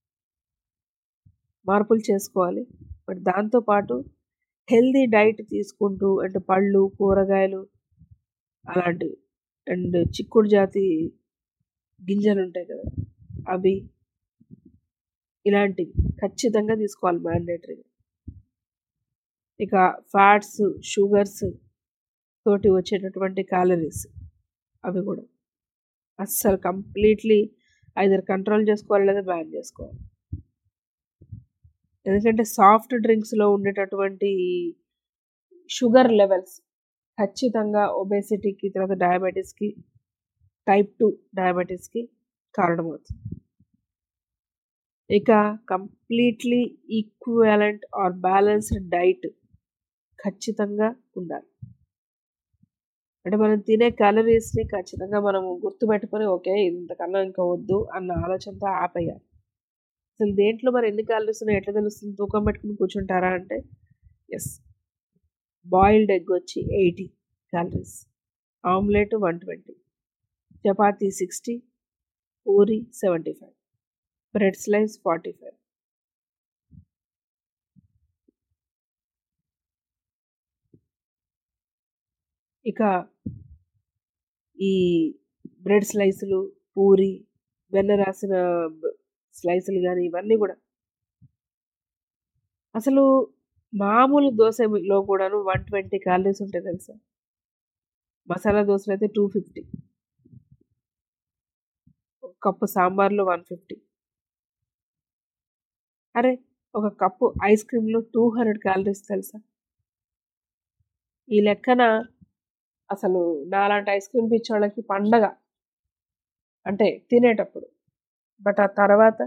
మార్పులు చేసుకోవాలి బట్ దాంతోపాటు హెల్దీ డైట్ తీసుకుంటూ అంటే పళ్ళు కూరగాయలు అలాంటివి అండ్ చిక్కుడు జాతి గింజలు ఉంటాయి కదా అవి ఇలాంటివి ఖచ్చితంగా తీసుకోవాలి మ్యాండేటరీగా ఇక ఫ్యాట్స్ షుగర్స్ తోటి వచ్చేటటువంటి క్యాలరీస్ అవి కూడా అస్సలు కంప్లీట్లీ ఐదర్ కంట్రోల్ చేసుకోవాలి లేదా బ్యాన్ చేసుకోవాలి ఎందుకంటే సాఫ్ట్ డ్రింక్స్లో ఉండేటటువంటి షుగర్ లెవెల్స్ ఖచ్చితంగా ఒబేసిటీకి తర్వాత డయాబెటీస్కి టైప్ టూ డయాబెటీస్కి కారణమవుతుంది ఇక completely equivalent or balanced diet ఖచ్చితంగా ఉండాలి అంటే మనం తినే క్యాలరీస్ని ఖచ్చితంగా మనము గుర్తుపెట్టుకొని ఓకే ఇంతకన్నా ఇంకా వద్దు అన్న ఆలోచనతో ఆపేయాలి అసలు దేంట్లో మరి ఎన్ని క్యాలరీస్ ఉన్నాయో ఎట్లా తెలుస్తుంది తూకం పెట్టుకుని కూర్చుంటారా అంటే ఎస్ బాయిల్డ్ ఎగ్ వచ్చి eighty calories omelette one twenty chapati sixty puri seventy five bread slice forty five ఇక ఈ బ్రెడ్ స్లైసులు పూరి వెన్న రాసిన స్లైసులు కానీ ఇవన్నీ కూడా అసలు మామూలు దోశలో కూడాను వన్ ట్వంటీ క్యాలరీస్ ఉంటాయి తెలుసా మసాలా దోశలు అయితే టూ ఫిఫ్టీ ఒక కప్పు సాంబార్లో వన్ ఫిఫ్టీ అరే ఒక కప్పు ఐస్ క్రీమ్లో టూ హండ్రెడ్ క్యాలరీస్ తెలుసా ఈ లెక్కన అసలు నాలాంటి ఐస్ క్రీమ్ పిచ్చోళ్ళకి పండగ అంటే తినేటప్పుడు బట్ ఆ తర్వాత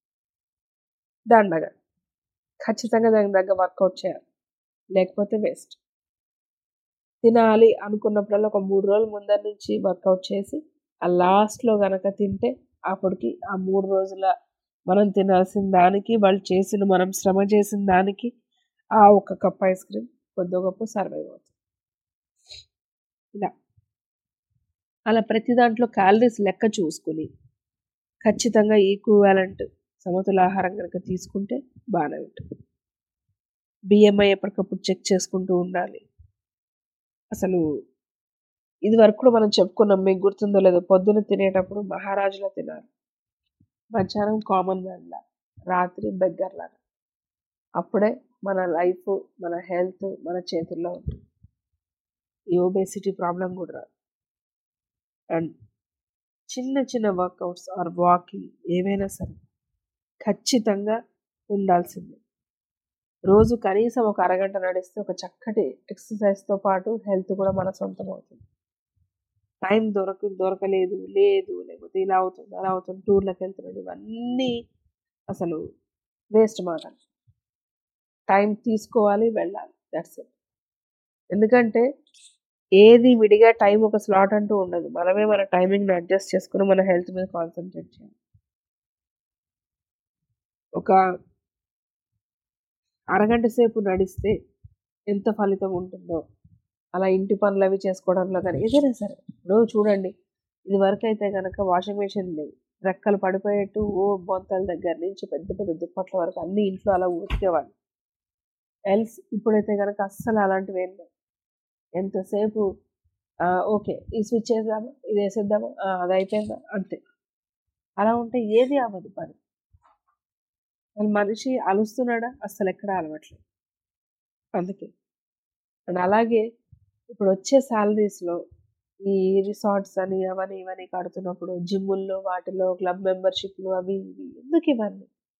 దండగ ఖచ్చితంగా దానికి దగ్గర వర్కౌట్ చేయాలి లేకపోతే వేస్ట్ తినాలి అనుకున్నప్పుడల్లా ఒక మూడు రోజుల ముందర నుంచి వర్కౌట్ చేసి ఆ లాస్ట్లో గనక తింటే అప్పటికి ఆ మూడు రోజుల మనం తినాల్సిన దానికి వాళ్ళు చేసిన మనం శ్రమ చేసిన దానికి ఆ ఒక కప్ ఐస్ క్రీమ్ కొద్ది గొప్ప సర్వైవ్ అవుతుంది ఇలా అలా ప్రతి దాంట్లో క్యాలరీస్ లెక్క చూసుకుని ఖచ్చితంగా ఈక్వాలెంట్ సమతుల ఆహారం కనుక తీసుకుంటే బాగానే ఉంటుంది బిఎంఐ ఎప్పటికప్పుడు చెక్ చేసుకుంటూ ఉండాలి అసలు ఇది వరకు కూడా మనం చెప్పుకున్నాం మీకు గుర్తుందో లేదో పొద్దున తినేటప్పుడు మహారాజులా తినాలి మధ్యాహ్నం కామన్ మ్యాన్లా రాత్రి బెగ్గర్లాగా అప్పుడే మన లైఫ్ మన హెల్త్ మన చేతుల్లో ఉంటుంది ఈ ఒబేసిటీ ప్రాబ్లం కూడా రాదు అండ్ చిన్న చిన్న వర్కౌట్స్ ఆర్ వాకింగ్ ఏవైనా సరే ఖచ్చితంగా ఉండాల్సిందే రోజు కనీసం ఒక అరగంట నడిస్తే ఒక చక్కటి ఎక్సర్సైజ్తో పాటు హెల్త్ కూడా మన సొంతం అవుతుంది టైం దొరక దొరకలేదు లేదు లేకపోతే ఇలా అవుతుంది అలా అవుతుంది టూర్లకు వెళ్తున్నాడు ఇవన్నీ అసలు వేస్ట్ మాట టైం తీసుకోవాలి వెళ్ళాలి దట్స్ ఇట్ ఎందుకంటే ఏది విడిగా టైం ఒక స్లాట్ అంటూ ఉండదు మనమే మన టైమింగ్ని అడ్జస్ట్ చేసుకుని మన హెల్త్ మీద కాన్సన్ట్రేట్ చేయాలి ఒక అరగంట సేపు నడిస్తే ఎంత ఫలితం ఉంటుందో అలా ఇంటి పనులు అవి చేసుకోవడంలో కానీ ఏదైనా సరే ఇప్పుడు చూడండి ఇది వరకు అయితే కనుక వాషింగ్ మెషిన్ లేదు రెక్కలు పడిపోయేట్టు ఓ బొంతల దగ్గర నుంచి పెద్ద పెద్ద దుప్పట్ల వరకు అన్ని ఇంట్లో అలా ఉతికేవాళ్ళు ఎల్స్ ఇప్పుడైతే కనుక అస్సలు అలాంటివి ఏం లేవు ఎంతసేపు ఓకే ఈ స్విచ్ వేద్దామా ఇది వేసేద్దామా అది అయిపోయిందా అంతే అలా ఉంటే ఏది అవ్వదు పని వాళ్ళు మనిషి అలుస్తున్నాడా అస్సలు ఎక్కడ అలవట్లేదు అందుకే అండ్ అలాగే ఇప్పుడు వచ్చే శాలరీస్లో ఈ రిసార్ట్స్ అని అవని ఇవని కడుతున్నప్పుడు జిమ్ముల్లో వాటిలో క్లబ్ మెంబర్షిప్లు అవి ఇవి ఎందుకు ఇవన్నీ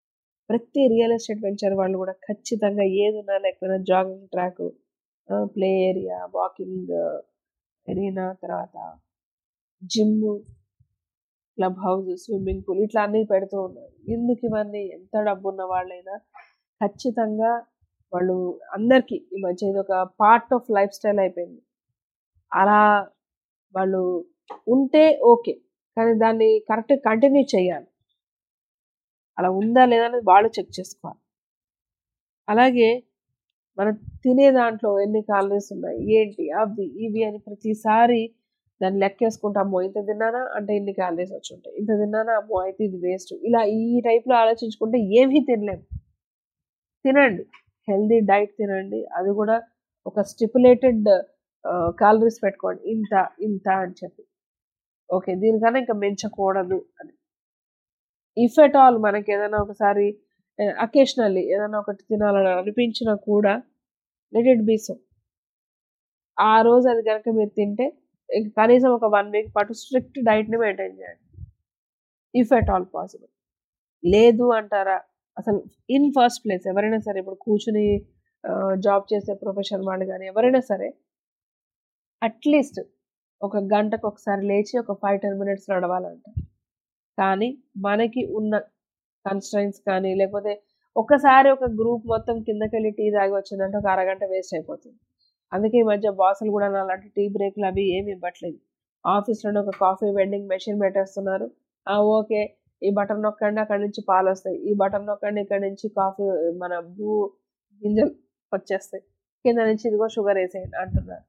ప్రతి రియల్ ఎస్టేట్ వెంచర్ వాళ్ళు కూడా ఖచ్చితంగా ఏది ఉన్నా లేకపోయినా jogging track play area walking arena తర్వాత gym clubhouse swimming pool ఇట్లా అన్నీ పెడుతూ ఉన్నారు ఎందుకు ఇవన్నీ ఎంత డబ్బు ఉన్న వాళ్ళైనా ఖచ్చితంగా వాళ్ళు అందరికీ ఈ మధ్య ఇది ఒక పార్ట్ ఆఫ్ లైఫ్ స్టైల్ అయిపోయింది అలా వాళ్ళు ఉంటే ఓకే కానీ దాన్ని కరెక్ట్ కంటిన్యూ చేయాలి అలా ఉందా లేదా అనేది వాళ్ళు చెక్ చేసుకోవాలి అలాగే మనం తినే దాంట్లో ఎన్ని క్యాలరీస్ ఉన్నాయి ఏంటి అవి ఇవి అని ప్రతిసారి దాన్ని లెక్కేసుకుంటామో ఇంత తిన్నానా అంటే ఇన్ని క్యాలరీస్ వచ్చి ఉంటాయి ఇంత తిన్నానా అమ్మో అయితే ఇది వేస్ట్ ఇలా ఈ టైప్లో ఆలోచించుకుంటే ఏమీ తినలేము తినండి హెల్దీ డైట్ తినండి అది కూడా ఒక స్టిపులేటెడ్ క్యాలరీస్ పెట్టుకోండి ఇంత ఇంత అని చెప్పి ఓకే దీనికన్నా ఇంకా పెంచకూడదు అని ఇఫ్ ఎట్ ఆల్ మనకి ఏదైనా ఒకసారి అకేషనల్లీ ఏదైనా ఒకటి తినాలని అనిపించినా కూడా లెట్ ఇట్ బీ సో ఆ రోజు అది కనుక మీరు తింటే ఇంక కనీసం ఒక వన్ వీక్ పాటు స్ట్రిక్ట్ డైట్ని మెయింటైన్ చేయండి ఇఫ్ ఎట్ ఆల్ పాసిబుల్ లేదు అంటారా అసలు ఇన్ ఫస్ట్ ప్లేస్ ఎవరైనా సరే ఇప్పుడు కూర్చుని జాబ్ చేసే ప్రొఫెషన్ వాళ్ళు కానీ ఎవరైనా సరే అట్లీస్ట్ ఒక గంటకు ఒకసారి లేచి ఒక ఫైవ్ టెన్ మినిట్స్ నడవాలంట కానీ మనకి ఉన్న కన్స్ట్రైన్స్ కానీ లేకపోతే ఒక్కసారి ఒక గ్రూప్ మొత్తం కిందకి వెళ్ళి టీ తాగి వచ్చిందంటే ఒక అరగంట వేస్ట్ అయిపోతుంది అందుకే ఈ మధ్య బాసులు కూడా అలాంటి టీ బ్రేక్లు అవి ఏమి ఇవ్వట్లేదు ఆఫీస్లోనే ఒక కాఫీ వెండింగ్ మెషిన్ పెట్టేస్తున్నారు ఓకే ఈ బటన్ నొక్కండి అక్కడి నుంచి పాలు వస్తాయి ఈ బటన్ నొక్కండి ఇక్కడ నుంచి కాఫీ మన బ్లూ గింజలు వచ్చేస్తాయి కింద నుంచి ఇదిగో షుగర్ వేసేయండి అంటున్నారు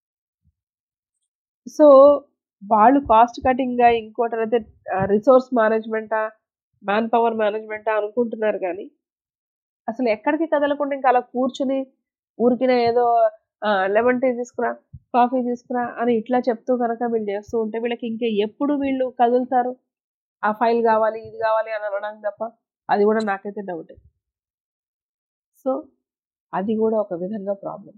సో వాళ్ళు కాస్ట్ కటింగ్గా ఇంకోటి అయితే రిసోర్స్ మేనేజ్మెంటా మ్యాన్ పవర్ మేనేజ్మెంటా అనుకుంటున్నారు కానీ అసలు ఎక్కడికి కదలకుండా ఇంకా అలా కూర్చుని ఊరికిన ఏదో లెమన్ టీ తీసుకురా కాఫీ తీసుకురా అని ఇట్లా చెప్తూ కనుక వీళ్ళు చేస్తూ ఉంటే వీళ్ళకి ఇంకా ఎప్పుడు వీళ్ళు కదులుతారు ఆ ఫైల్ కావాలి ఇది కావాలి అని అనడం తప్ప అది కూడా నాకైతే డౌటే సో అది కూడా ఒక విధంగా ప్రాబ్లం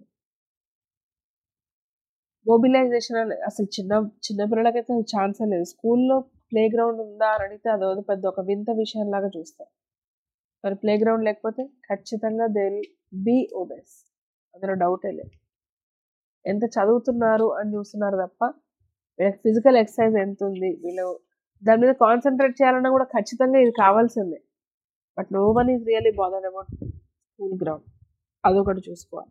మొబిలైజేషన్ అని అసలు చిన్న చిన్నపిల్లలకైతే ఛాన్సే లేదు స్కూల్లో ప్లే గ్రౌండ్ ఉందా అని అడిగితే అదో పెద్ద ఒక వింత విషయంలాగా చూస్తారు మరి ప్లే గ్రౌండ్ లేకపోతే ఖచ్చితంగా దే బీ ఓబెస్ అందులో డౌటే లేదు ఎంత చదువుతున్నారు అని చూస్తున్నారు తప్ప వీళ్ళకి ఫిజికల్ ఎక్సర్సైజ్ ఎంత ఉంది వీళ్ళు దాని మీద కాన్సన్ట్రేట్ చేయాలన్నా కూడా ఖచ్చితంగా ఇది కావాల్సిందే but no one is really bother about school ground అదొకటి చూసుకోవాలి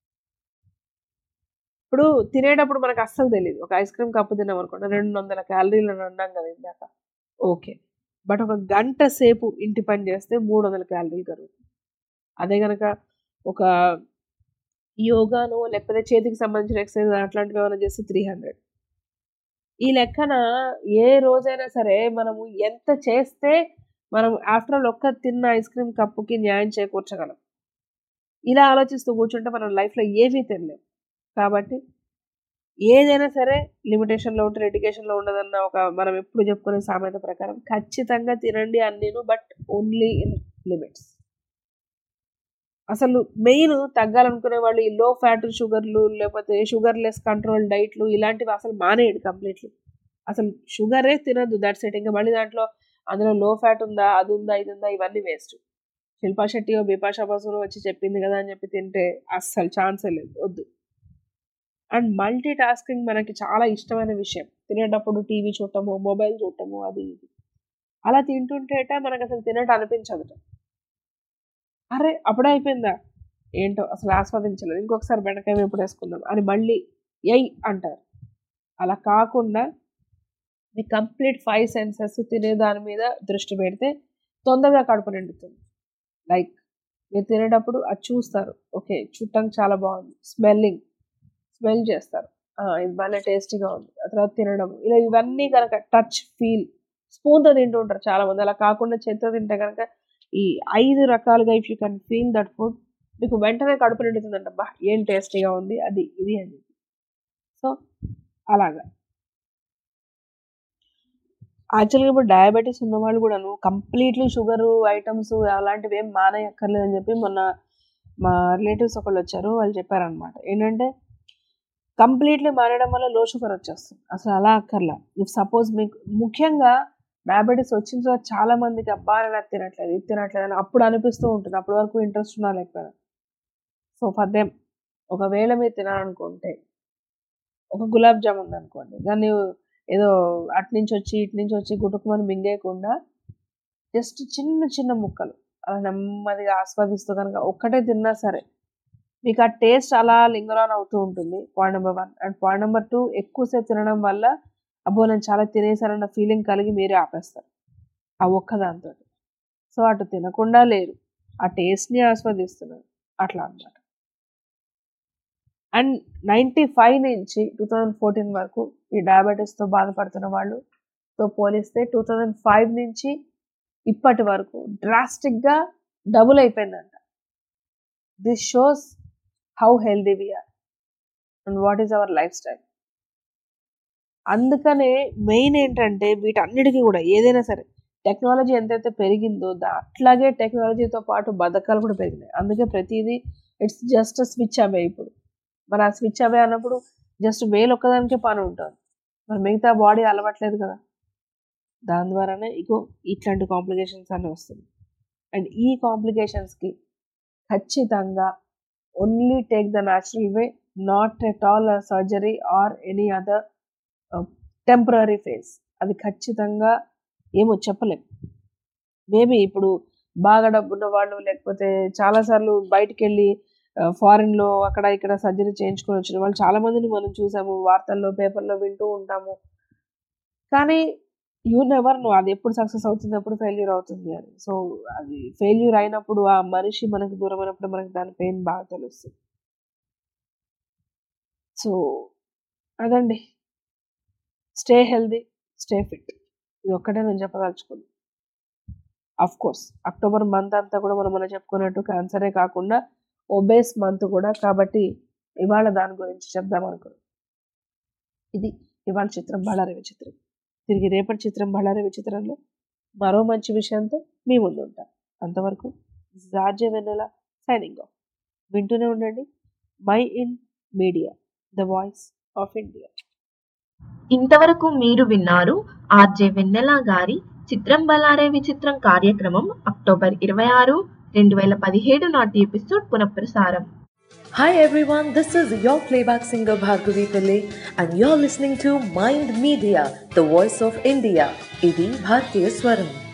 ఇప్పుడు తినేటప్పుడు మనకు అస్సలు తెలియదు ఒక ఐస్ క్రీమ్ కప్పు తిన్నాం అనుకోండి రెండు వందల క్యాలరీలు అని అన్నాం కదా ఇందాక ఓకే బట్ ఒక గంట సేపు ఇంటి పని చేస్తే మూడు వందల క్యాలరీలు కరుగుతుంది అదే కనుక ఒక యోగాను లేకపోతే చేతికి సంబంధించిన ఎక్సర్సైజ్ అట్లాంటివి ఏమైనా చేస్తే త్రీ హండ్రెడ్ ఈ లెక్కన ఏ రోజైనా సరే మనము ఎంత చేస్తే మనం ఆఫ్టర్ ఆల్ ఒక్క తిన్న ఐస్ క్రీమ్ కప్పుకి న్యాయం చేకూర్చగలం ఇలా ఆలోచిస్తూ కూర్చుంటే మనం లైఫ్లో ఏమీ తినలేం కాబట్టి ఏదైనా సరే లిమిటేషన్లో ఉంటే రెడికేషన్లో ఉండదన్న ఒక మనం ఎప్పుడు చెప్పుకునే సామెత ప్రకారం ఖచ్చితంగా తినండి అన్నీను బట్ ఓన్లీ ఇన్ లిమిట్స్ అసలు మెయిన్ తగ్గాలనుకునే వాళ్ళు ఈ లో ఫ్యాట్ షుగర్లు లేకపోతే షుగర్ లెస్ కంట్రోల్ డైట్లు ఇలాంటివి అసలు మానేయండి కంప్లీట్లీ అసలు షుగరే తినద్దు దట్ సెట్ ఇంకా మళ్ళీ దాంట్లో అందులో లో ఫ్యాట్ ఉందా అది ఉందా ఇది ఉందా ఇవన్నీ వేస్ట్ శిల్పా శెట్టి బిపాషా బసును వచ్చి చెప్పింది కదా అని చెప్పి తింటే అస్సలు ఛాన్సే లేదు వద్దు అండ్ మల్టీ టాస్కింగ్ మనకి చాలా ఇష్టమైన విషయం తినేటప్పుడు టీవీ చూడటము మొబైల్ చూడటము అది ఇది అలా తింటుంటేట మనకు అసలు తినట్టు అనిపించదుట అరే అప్పుడే అయిపోయిందా ఏంటో అసలు ఆస్వాదించలేదు ఇంకొకసారి బెండకాయ ఎప్పుడు వేసుకుందాం అని మళ్ళీ ఎయ్ అంటారు అలా కాకుండా మీ కంప్లీట్ ఫైవ్ సెన్సెస్ తినే దాని మీద దృష్టి పెడితే తొందరగా కడుపు నిండుతుంది లైక్ మీరు తినేటప్పుడు అది చూస్తారు ఓకే చూడటానికి చాలా బాగుంది స్మెల్లింగ్ స్మెల్ చేస్తారు ఇది భలే టేస్టీగా ఉంది ఆ తర్వాత తినడం ఇలా ఇవన్నీ కనుక టచ్ ఫీల్ స్పూన్తో తింటూ ఉంటారు చాలా మంది అలా కాకుండా చేతితో తింటే కనుక ఈ ఐదు రకాలుగా if you can feel that food మీకు వెంటనే కడుపు నిండుతుందంట బా ఏం టేస్టీగా ఉంది అది ఇది అని సో అలాగా యాక్చువల్గా ఇప్పుడు డయాబెటీస్ ఉన్న వాళ్ళు కూడాను కంప్లీట్లీ షుగర్ ఐటమ్స్ అలాంటివి ఏం మానేయక్కర్లేదు అని చెప్పి మొన్న మా రిలేటివ్స్ ఒకళ్ళు వచ్చారు వాళ్ళు చెప్పారనమాట ఏంటంటే కంప్లీట్లీ మానేయడం వల్ల లో షుగర్ వచ్చేస్తుంది అసలు అలా అక్కర్లా ఇఫ్ సపోజ్ మీకు ముఖ్యంగా డయాబెటీస్ వచ్చిన తర్వాత చాలా మందికి అబ్బా నేను అది తినట్లేదు ఇది తినట్లేదు అని అప్పుడు అనిపిస్తూ ఉంటుంది అప్పటి వరకు ఇంట్రెస్ట్ ఉన్నా లేకపోయినా సో ఫర్ దెమ్ ఒకవేళ మీరు తినాలనుకుంటే ఒక గులాబ్ జామ్ ఉందనుకోండి దాన్ని ఏదో అటు నుంచి వచ్చి ఇటు నుంచి వచ్చి గుటుకుమని మింగేయకుండా జస్ట్ చిన్న చిన్న ముక్కలు అలా నెమ్మదిగా ఆస్వాదిస్తూ కనుక ఒక్కటే తిన్నా సరే మీకు ఆ టేస్ట్ అలా లింగర్ ఆన్ అవుతూ ఉంటుంది point number one and point number two ఎక్కువసేపు తినడం వల్ల అబ్బో నేను చాలా తినేసానన్న ఫీలింగ్ కలిగి మీరే ఆపేస్తారు ఆ ఒక్క దాంతో సో అటు తినకుండా లేరు ఆ టేస్ట్ని ఆస్వాదిస్తున్నారు అట్లా అన్నమాట అండ్ నైంటీ ఫైవ్ నుంచి టూ థౌజండ్ ఫోర్టీన్ వరకు ఈ డయాబెటీస్తో బాధపడుతున్న వాళ్ళు తో పోలిస్తే టూ థౌజండ్ ఫైవ్ నుంచి ఇప్పటి వరకు డ్రాస్టిక్గా డబుల్ అయిపోయిందంట this shows how healthy we are and what is our lifestyle అందుకనే మెయిన్ ఏంటంటే వీటన్నిటికీ కూడా ఏదైనా సరే టెక్నాలజీ ఎంతైతే పెరిగిందో దా- అట్లాగే టెక్నాలజీతో పాటు బద్ధకాలు కూడా పెరిగినాయి అందుకే ప్రతిదీ ఇట్స్ జస్ట్ స్విచ్ అవే ఇప్పుడు మరి ఆ స్విచ్ అవే అన్నప్పుడు జస్ట్ వేలు ఒక్కదానికే పని ఉంటుంది మరి మిగతా బాడీ అలవట్లేదు కదా దాని ద్వారానే ఇగో ఇట్లాంటి కాంప్లికేషన్స్ అన్నీ వస్తుంది అండ్ ఈ కాంప్లికేషన్స్కి ఖచ్చితంగా only take the natural way not at all surgery or any other temporary phase అది ఖచ్చితంగా ఏమో చెప్పలేం మేబీ ఇప్పుడు బాగా డబ్బున్న వాళ్ళు లేకపోతే చాలాసార్లు బయటికి వెళ్ళి ఫారిన్లో అక్కడ ఇక్కడ సర్జరీ చేయించుకొని వచ్చిన వాళ్ళు చాలా మందిని మనం చూసాము వార్తల్లో పేపర్లో వింటూ ఉంటాము కానీ యూ నెవర్ నో అది ఎప్పుడు సక్సెస్ అవుతుంది ఎప్పుడు ఫెయిల్యూర్ అవుతుంది అని సో అది ఫెయిల్యూర్ అయినప్పుడు ఆ మనిషి మనకి దూరం అయినప్పుడు మనకి దాని పెయిన్ బాగా తెలుస్తుంది సో అదండి స్టే హెల్దీ స్టే ఫిట్ ఇది ఒక్కటే నేను చెప్పదలుచుకున్నాను అఫ్ కోర్స్ అక్టోబర్ మంత్ అంతా కూడా మనం మనం చెప్పుకున్నట్టు క్యాన్సరే కాకుండా ఒబేస్ మంత్ కూడా కాబట్టి ఇవాళ దాని గురించి చెప్దాం అనుకున్నాం ఇది ఇవాళ చిత్రం బళ్ళారి విచిత్రం తిరిగి రేపటి చిత్రం బళ్ళారి విచిత్రంలో మరో మంచి విషయంతో మీ ముందు ఉంటాం అంతవరకు రాజ్య వెన్నెల సైనింగ్ ఆఫ్ వింటూనే ఉండండి Mind Media the voice of India ఇంతవరకు మీరు విన్నారు ఆర్జే వెన్నెల గారి చిత్రం బలారే విచిత్రం కార్యక్రమం అక్టోబర్ ఇరవై ఆరు రెండు వేల పదిహేడు నాటి ఎపిసోడ్ పునఃప్రసారం Hi everyone, this is your playback singer Bhargavi Pillai and you're listening to Mind Media, the voice of India. Idi Bhartiya Swaram.